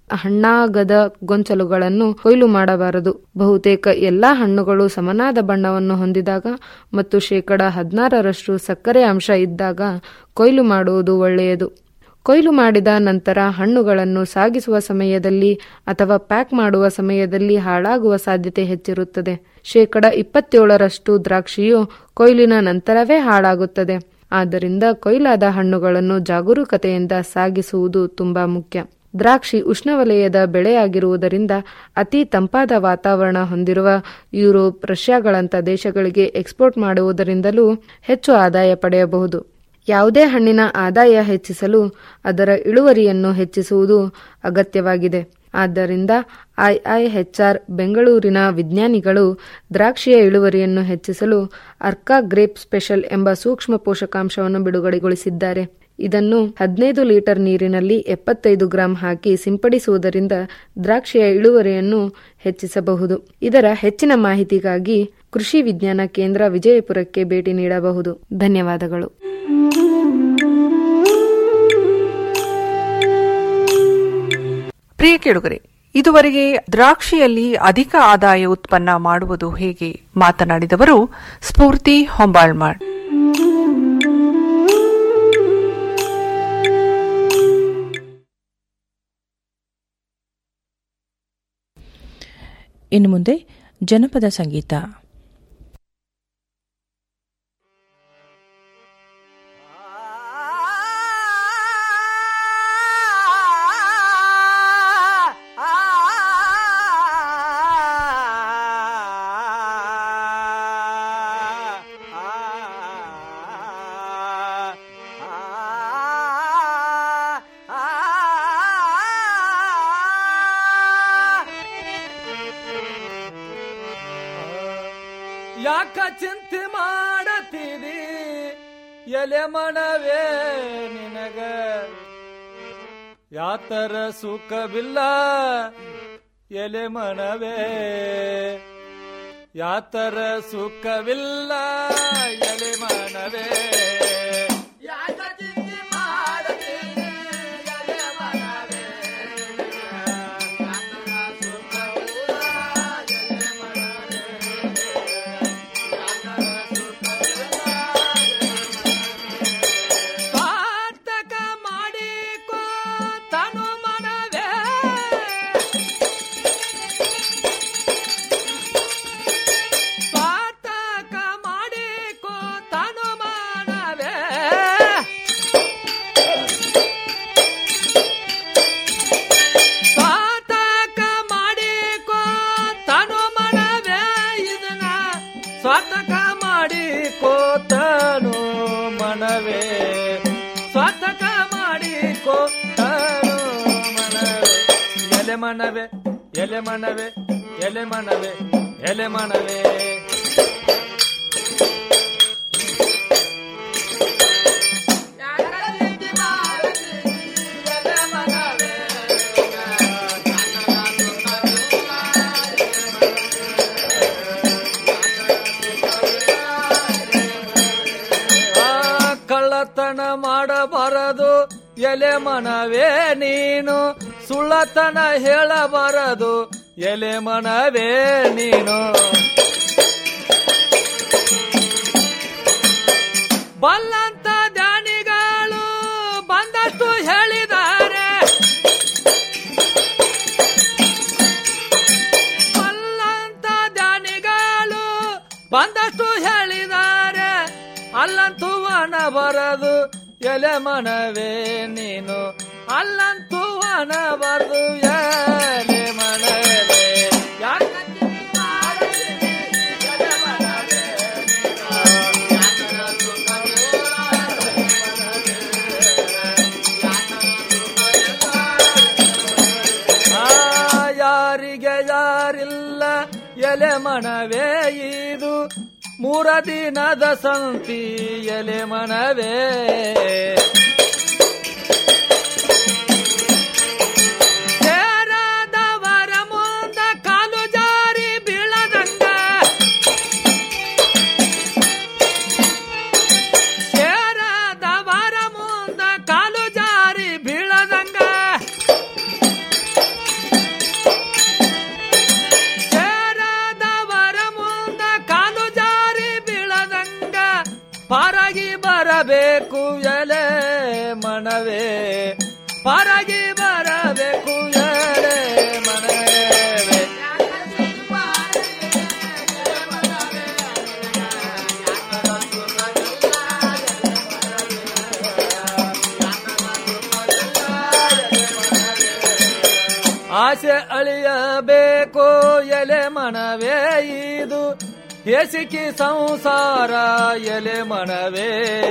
ಹಣ್ಣಾಗದ ಗೊಂಚಲುಗಳನ್ನು ಕೊಯ್ಲು ಮಾಡಬಾರದು ಬಹುತೇಕ ಎಲ್ಲಾ ಹಣ್ಣುಗಳು ಸಮನಾದ ಬಣ್ಣವನ್ನು ಹೊಂದಿದಾಗ ಮತ್ತು ಶೇಕಡ ಹದಿನಾರರಷ್ಟು ಸಕ್ಕರೆ ಅಂಶ ಇದ್ದಾಗ ಕೊಯ್ಲು ಮಾಡುವುದು ಒಳ್ಳೆಯದು ಕೊಯ್ಲು ಮಾಡಿದ ನಂತರ ಹಣ್ಣುಗಳನ್ನು ಸಾಗಿಸುವ ಸಮಯದಲ್ಲಿ ಅಥವಾ ಪ್ಯಾಕ್ ಮಾಡುವ ಸಮಯದಲ್ಲಿ ಹಾಳಾಗುವ ಸಾಧ್ಯತೆ ಹೆಚ್ಚಿರುತ್ತದೆ ಶೇಕಡ ಇಪ್ಪತ್ತೇಳರಷ್ಟು ದ್ರಾಕ್ಷಿಯು ಕೊಯ್ಲಿನ ನಂತರವೇ ಹಾಳಾಗುತ್ತದೆ ಆದ್ದರಿಂದ ಕೊಯ್ಲಾದ ಹಣ್ಣುಗಳನ್ನು ಜಾಗರೂಕತೆಯಿಂದ ಸಾಗಿಸುವುದು ತುಂಬಾ ಮುಖ್ಯ ದ್ರಾಕ್ಷಿ ಉಷ್ಣವಲಯದ ಬೆಳೆಯಾಗಿರುವುದರಿಂದ ಅತಿ ತಂಪಾದ ವಾತಾವರಣ ಹೊಂದಿರುವ ಯುರೋಪ್ ರಷ್ಯಾಗಳಂಥ ದೇಶಗಳಿಗೆ ಎಕ್ಸ್ಪೋರ್ಟ್ ಮಾಡುವುದರಿಂದಲೂ ಹೆಚ್ಚು ಆದಾಯ ಪಡೆಯಬಹುದು ಯಾವುದೇ ಹಣ್ಣಿನ ಆದಾಯ ಹೆಚ್ಚಿಸಲು ಅದರ ಇಳುವರಿಯನ್ನು ಹೆಚ್ಚಿಸುವುದು ಅಗತ್ಯವಾಗಿದೆ ಆದ್ದರಿಂದ ಐಐಎಚ್ಆರ್ ಬೆಂಗಳೂರಿನ ವಿಜ್ಞಾನಿಗಳು ದ್ರಾಕ್ಷಿಯ ಇಳುವರಿಯನ್ನು ಹೆಚ್ಚಿಸಲು ಅರ್ಕಾ ಗ್ರೇಪ್ ಸ್ಪೆಷಲ್ ಎಂಬ ಸೂಕ್ಷ್ಮ ಪೋಷಕಾಂಶವನ್ನು ಬಿಡುಗಡೆಗೊಳಿಸಿದ್ದಾರೆ ಇದನ್ನು ಹದಿನೈದು ಲೀಟರ್ ನೀರಿನಲ್ಲಿ ಎಪ್ಪತ್ತೈದು ಗ್ರಾಂ ಹಾಕಿ ಸಿಂಪಡಿಸುವುದರಿಂದ ದ್ರಾಕ್ಷಿಯ ಇಳುವರಿಯನ್ನು ಹೆಚ್ಚಿಸಬಹುದು ಇದರ ಹೆಚ್ಚಿನ ಮಾಹಿತಿಗಾಗಿ ಕೃಷಿ ವಿಜ್ಞಾನ ಕೇಂದ್ರ ವಿಜಯಪುರಕ್ಕೆ ಭೇಟಿ ನೀಡಬಹುದು ಧನ್ಯವಾದಗಳು ಪ್ರಿಯ ಕೇಳುಗರೆ ಇದುವರೆಗೆ ದ್ರಾಕ್ಷಿಯಲ್ಲಿ ಅಧಿಕ ಆದಾಯ ಉತ್ಪನ್ನ ಮಾಡುವುದು ಹೇಗೆ ಮಾತನಾಡಿದವರು ಸ್ಫೂರ್ತಿ ಹೊಂಬಾಳ್ಮಾಡ್ ಇನ್ನು ಮುಂದೆ ಜನಪದ ಸಂಗೀತ ಯಾಕ ಚಿಂತೆ ಮಾಡತೀರಿ ಎಲೆ ಮನವೇ ನಿನಗ ಯಾತರ ಸುಖವಿಲ್ಲ ಎಲೆ ಮನವೇ ಯಾತರ ಸುಖವಿಲ್ಲ ಎಲೆ ಮನವೇ ಯಾಕ ಚಿಂತೆ ಮಾಡತೀರಿ ಎಲೆ ಮನವೇ ಪಾತಕ ಮಾಡಿಕೋ ತನು ಮನವೇ ಪಾತಕ ಮಾಡಿಕೋ ತನು ಮನವೇ ಪಾತಕ ಮಾಡಿಕೋ ತನು ಮನವೇ ಇದನ್ನ ಸ್ವಾತಕ ಮಾಡಿಕೋ ತನು ಮನವೇ ಸ್ವಾತಕ ಮಾಡಿಕೋ ತನು ಮನವೇ ಎಲೆ ಮನವೇ ಎಲೆ ಮನವೇ ಎಲೆ ಮನವೇ ಎಲೆ ಮನವೇ ಆ ಕಳ್ಳತನ ಮಾಡಬಾರದು ಎಲೆ ಮನವೇ ನೀನು ಸುಳ್ಳತನ ಹೇಳಬಾರದು ಎಲೆ ಮನವೇ ನೀನು ಬಲ್ಲಂತ ದಾನಿಗಳು ಬಂದಷ್ಟು ಹೇಳಿದ್ದಾರೆ ಬಲ್ಲಂತ ದಾನಿಗಳು ಬಂದಷ್ಟು ಹೇಳಿದ್ದಾರೆ ಅಲ್ಲಂತೂ ಹಣ ಬರದು ಎಲೆ ಮನವೇ ನೀನು ಅಲ್ಲಂತೂ ಹಣ ಬರದು ಎಲೆ ಮನವೇ ಯಾಕ ಆ, ಯಾರಿಗೆ ಯಾರಿಲ್ಲ ಎಲೆ ಮನವೇ ಇದು ಮೂರ ದಿನದ ಸಂತಿ ಎಲೆ ಮನವೇ ಸೇರಾದವರ ಮುಂದ ಕಾಲು ಜಾರಿ ಬೀಳದಂಗ ಸೇರಾದವರ ಮುಂದ ಕಾಲು ಜಾರಿ ಬೀಳದಂಗ ಸೇರಾದವರ ಮುಂದ ಕಾಲು ಜಾರಿ ಬೀಳದಂಗ ಪಾರಾಗಿ ಬರಬೇಕು ಎಲೆ ಮನವೇ ಪಾರಾಗಿ ಬರಬೇಕು ಎಲೆ ಮನವೇ ಆಸೆ ಅಳಿಯಬೇಕು ಎಲೆ ಮನವೇ ಇದು ಹೇಸಿಕಿ ಸಂಸಾರ ಎಲೆ ಮನವೇ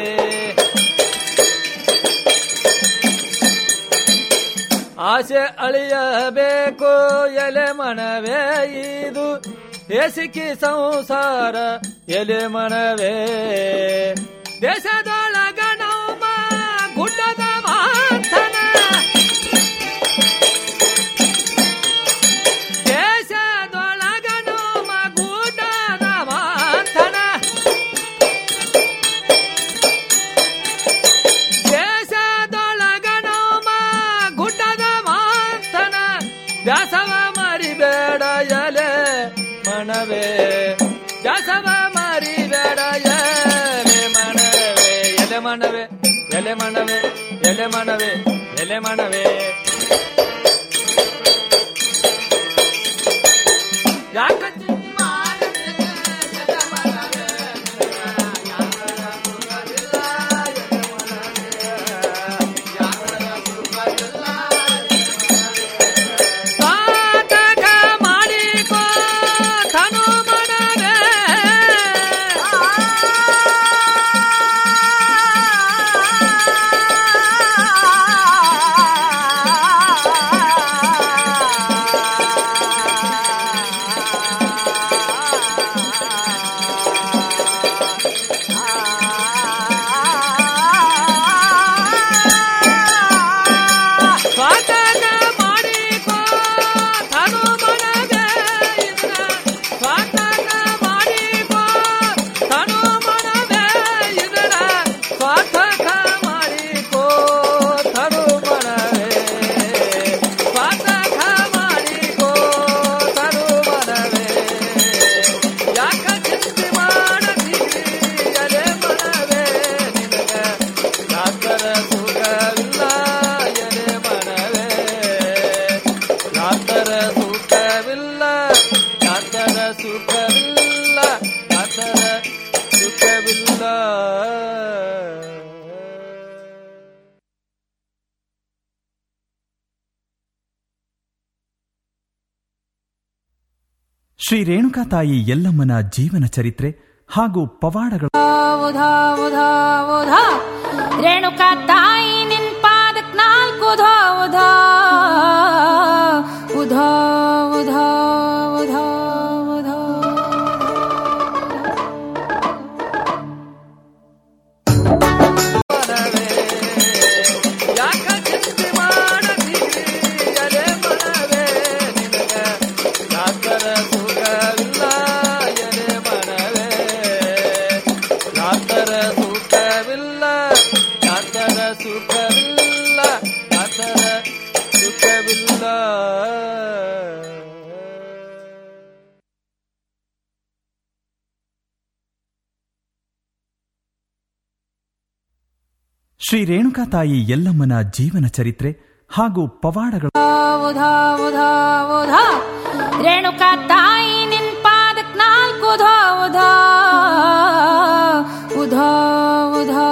ಆಸೆ ಅಳಿಯಬೇಕು ಎಲೆ ಮನವೇ ಇದು ಹೇಸಿಕಿ ಸಂಸಾರ ಎಲೆ ಮನವೇ ದೇಶದೊಳಗ ನಮ್ಮ ಗುಡ್ಡದ ಮಾತನ ದೇಶದೊಳಗ ನಮ್ಮ ಗುಡ್ಡದ ಮಾತನ ದೇಶದೊಳಗ ನಮ್ಮ ಗುಡ್ಡದ ಮಾತನ ದಾಸವ ಮರಿಬೇಡ ಎಲೆ ಮನವೇ ದಾಸವ ಮರಿಬೇಡ ಎಲೆ ಮನವೇ ಎಲೆ ಮನವೇ ಎಲೆ ಮನವೇ ಎಲೆ ಮನವೇ ಎಲೆ ಮನವೇ ಯಾಕ ಪಾತಕ ಮಾಡಿಕೋ ತನು ಮನವೇ ಶ್ರೀ ರೇಣುಕಾ ತಾಯಿ ಯಲ್ಲಮ್ಮನ ಜೀವನ ಚರಿತ್ರೆ ಹಾಗೂ ಪವಾಡಗಳು ಉಧಾ ಉಧಾ ಉಧಾ ರೇಣುಕಾ ತಾಯಿ ನಿನ್ ಪಾದಕ್ ನಾಲ್ಕು ಉಧಾ ಉಧಾ ಉಧಾ ಉಧಾ ಉಧಾ ಉಧಾ ಯಾಕ ಚಿಂತೆ ಮಾಡದಿ ಎಲೆ ಮನವೇ ನಿನಗ ಯಾಕರ ಸುಖವಿಲ್ಲ ಎಲೆ ಮನವೇ ಯಾಕರ ಸುಖವಿಲ್ಲ ಯಾಕರ ಸುಖವಿಲ್ಲ ಯಾಕರ ಸುಖವಿಲ್ಲ ಶ್ರೀ ರೇಣುಕಾ ತಾಯಿ ಯಲ್ಲಮ್ಮನ ಜೀವನ ಚರಿತ್ರೆ ಹಾಗೂ ಪವಾಡಗಳು ಉಧಾ ಉಧಾ ಉಧಾ ರೇಣುಕಾ ತಾಯಿ ನಿನ್ ಪಾದಕ್ ನಾಲ್ಕು ಉಧಾ ಉಧಾ ಉಧಾ ಉಧಾ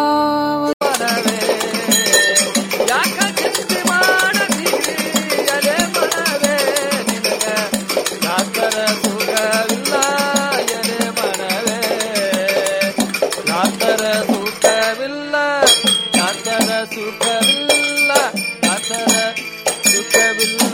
ಯಾಕ ಚಿಂತೆ ಮಾಡದಿ ಎಲೆ ಮನವೇ ನಿನಗ ಯಾಕರ ಸುಖವಿಲ್ಲ ಎಲೆ ಮನವೇ ಯಾಕರ ಸುಖವಿಲ್ಲ ಯಾಕರ ಸುಖವಿಲ್ಲ ಯಾಕರ ಸುಖವಿಲ್ಲ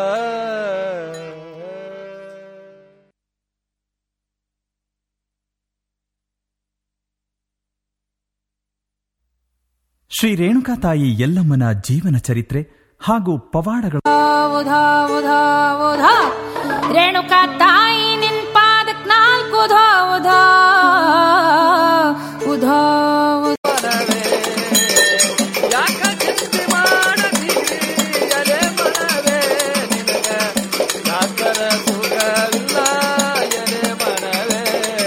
ಶ್ರೀ ರೇಣುಕಾ ತಾಯಿ ಯಲ್ಲಮ್ಮನ ಜೀವನ ಚರಿತ್ರೆ ಹಾಗೂ ಪವಾಡಗಳು ಉಧಾ ಉಧಾ ಉಧಾ ರೇಣುಕಾ ತಾಯಿ ನಿನ್ ಪಾದಕ್ ನಾಲ್ಕು ಉಧಾ ಉಧಾ ಉಧಾ ಯಾಕ ಚಿಂತೆ ಮಾಡದಿ ಎಲೆ ಮನವೇ ನಿನಗ ಯಾಕರ ಸುಖವಿಲ್ಲ ಎಲೆ ಮನವೇ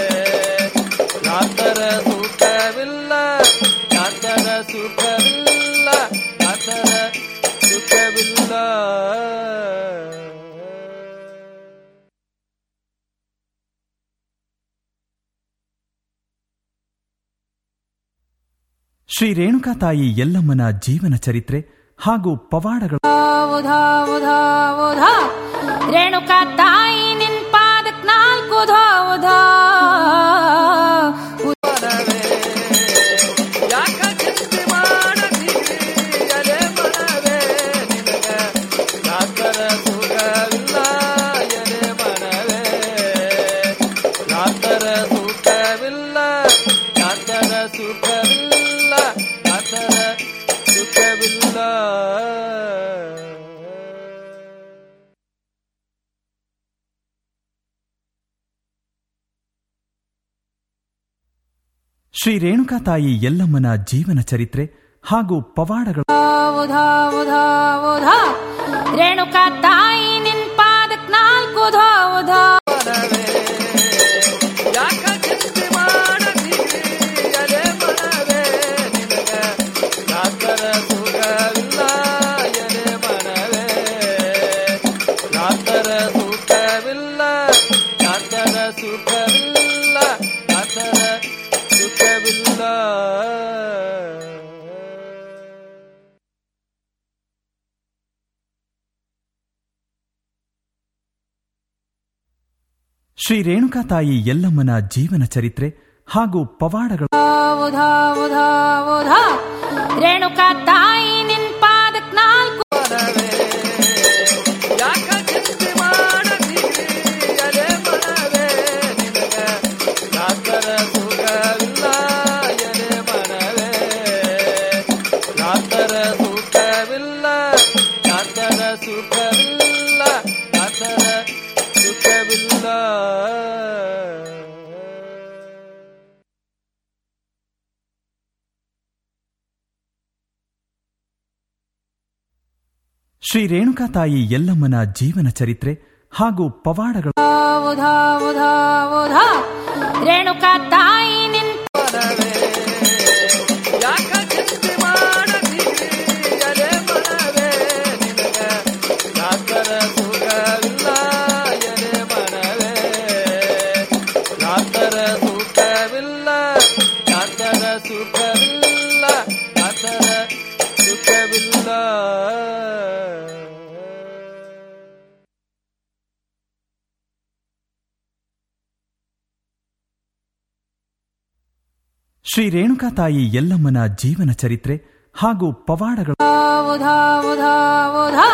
ಯಾಕರ ಸುಖವಿಲ್ಲ ಯಾಕರ ಸುಖವಿಲ್ಲ ಯಾಕರ ಸುಖವಿಲ್ಲ ಶ್ರೀ ರೇಣುಕಾ ತಾಯಿ ಯಲ್ಲಮ್ಮನ ಜೀವನ ಚರಿತ್ರೆ ಹಾಗೂ ಪವಾಡಗಳು ಉಧಾ ಉಧಾ ಉಧಾ ರೇಣುಕಾ ತಾಯಿ ನಿನ್ ಪಾದಕ್ ನಾಲ್ಕು ಉಧಾ ಉಧಾ ಯಾಕ ಚಿಂತೆ ಮಾಡದಿ ಎಲೆ ಮನವೇ ನಿನಗ ಯಾಕರ ಸುಖವಿಲ್ಲ ಎಲೆ ಮನವೇ ಯಾಕರ ಸುಖವಿಲ್ಲ ಯಾಕರ ಸುಖವಿಲ್ಲ ಯಾಕರ ಸುಖವಿಲ್ಲ ಶ್ರೀ ರೇಣುಕಾ ತಾಯಿ ಯಲ್ಲಮ್ಮನ ಜೀವನ ಚರಿತ್ರೆ ಹಾಗೂ ಪವಾಡಗಳು ಉಧಾ ಉಧಾ ಉಧಾ ರೇಣುಕಾ ತಾಯಿ ನಿನ್ ಪಾದಕ್ ನಾಲ್ಕು ಉಧಾ ಉಧಾ ಯಾಕ ಚಿಂತೆ ಮಾಡದಿ ಎಲೆ ಮನವೇ ನಿನಗ ಯಾಕರ ಸುಖವಿಲ್ಲ ಎಲೆ ಮನವೇ ಯಾಕರ ಸುಖವಿಲ್ಲ ಯಾಕರ ಸುಖವಿಲ್ಲ ಯಾಕರ ಸುಖವಿಲ್ಲ ಶ್ರೀ ರೇಣುಕಾ ತಾಯಿ ಯಲ್ಲಮ್ಮನ ಜೀವನ ಚರಿತ್ರೆ ಹಾಗೂ ಪವಾಡಗಳು ಉಧಾ ಉಧಾ ಉಧಾ ರೇಣುಕಾ ತಾಯಿ ನಿನ್ ಪಾದಕ್ ನಾಲ್ಕು ಯಾಕ ಚಿಂತೆ ಮಾಡದಿ ಎಲೆ ಮನವೇ ನಿನಗ ಯಾಕರ ಸುಖವಿಲ್ಲ ಎಲೆ ಮನವೇ ಯಾಕರ ಸುಖವಿಲ್ಲ ಯಾಕರ ಸುಖವಿಲ್ಲ ಯಾಕರ ಸುಖವಿಲ್ಲ ಶ್ರೀ ರೇಣುಕಾ ತಾಯಿ ಯಲ್ಲಮ್ಮನ ಜೀವನ ಚರಿತ್ರೆ ಹಾಗೂ ಪವಾಡಗಳು ಉಧಾ ಉಧಾ ಉಧಾ ರೇಣುಕಾ ತಾಯಿ ನಿನ್ ಯಾಕ ಚಿಂತೆ ಮಾಡದಿ ಎಲೆ ಮನವೇ ನಿನಗ ಯಾಕರ ಸುಖವಿಲ್ಲ ಎಲೆ ಮನವೇ ಯಾಕರ ಸುಖವಿಲ್ಲ ಯಾಕರ ಸುಖವಿಲ್ಲ ಯಾಕರ ಸುಖವಿಲ್ಲ ಶ್ರೀ ರೇಣುಕಾ ತಾಯಿ ಎಲ್ಲಮ್ಮನ ಜೀವನ ಚರಿತ್ರೆ ಹಾಗೂ ಪವಾಡಗಳ ಉಧಾ ಉಧಾ ಉಧಾ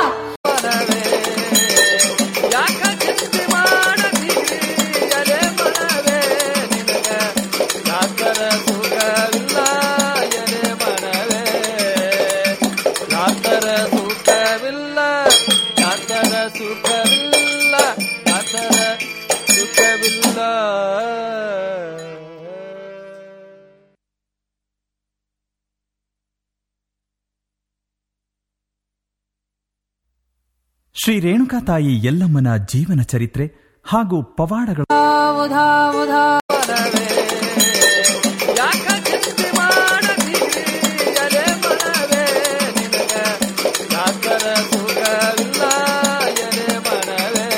ಯಾಕ ಚಿಂತೆ ಮಾಡದಿ ಎಲೆ ಮನವೇ ನಿನಗ ಯಾಕರ ಸುಖವಿಲ್ಲ ಎಲೆ ಮನವೇ ಯಾಕರ ಸುಖವಿಲ್ಲ ಯಾಕರ ಸುಖವಿಲ್ಲ ಯಾಕರ ಸುಖವಿಲ್ಲ ಶ್ರೀ ರೇಣುಕಾ ತಾಯಿ ಎಲ್ಲಮ್ಮನ ಜೀವನ ಚರಿತ್ರೆ ಹಾಗೂ ಪವಾಡಗಳ ಉಧಾ ಉಧಾ ಯಾಕ ಚಿಂತೆ ಮಾಡದಿ ಎಲೆ ಮನವೇ ನಿನಗ ಯಾಕರ ಸುಖವಿಲ್ಲ ಎಲೆ ಮನವೇ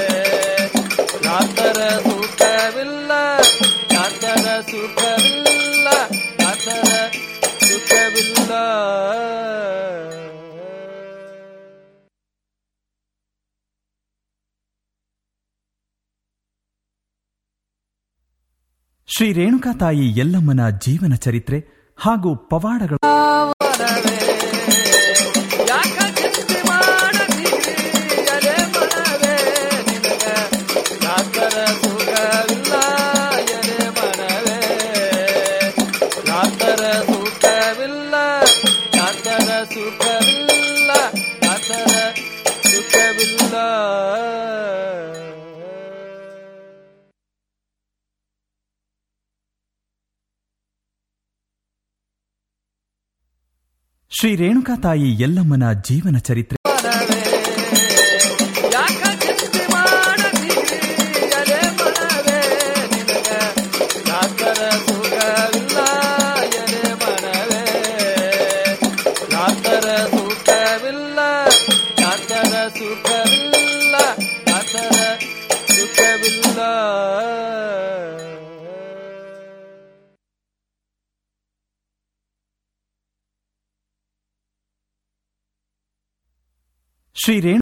ಯಾಕರ ಸುಖವಿಲ್ಲ ಯಾಕರ ಸುಖವಿಲ್ಲ ಯಾಕರ ಸುಖವಿಲ್ಲ ಶ್ರೀ ರೇಣುಕಾ ತಾಯಿ ಎಲ್ಲಮ್ಮನ ಜೀವನ ಚರಿತ್ರೆ ಹಾಗೂ ಪವಾಡಗಳ ಯಾಕ ಚಿಂತೆ ಮಾಡದಿ ಎಲೆ ಮನವೇ ನಿನಗ ಯಾಕರ ಸುಖವಿಲ್ಲ ಎಲೆ ಮನವೇ ಯಾಕರ ಸುಖವಿಲ್ಲ ಯಾಕರ ಸುಖವಿಲ್ಲ ಯಾಕರ ಸುಖವಿಲ್ಲ ಶ್ರೀ ರೇಣುಕಾ ತಾಯಿ ಎಲ್ಲಮ್ಮನ ಜೀವನ ಚರಿತ್ರೆ ಯಾಕ ಚಿಂತೆ ಮಾಡದಿ ಎಲೆ ಮನವೇ ನಿನಗ ಯಾಕರ ಸುಖವಿಲ್ಲ ಎಲೆ ಮನವೇ ಯಾಕರ ಸುಖವಿಲ್ಲ ಯಾಕರ ಸುಖವಿಲ್ಲ ಯಾಕರ ಸುಖವಿಲ್ಲ ಶ್ರೀ ರೇಣು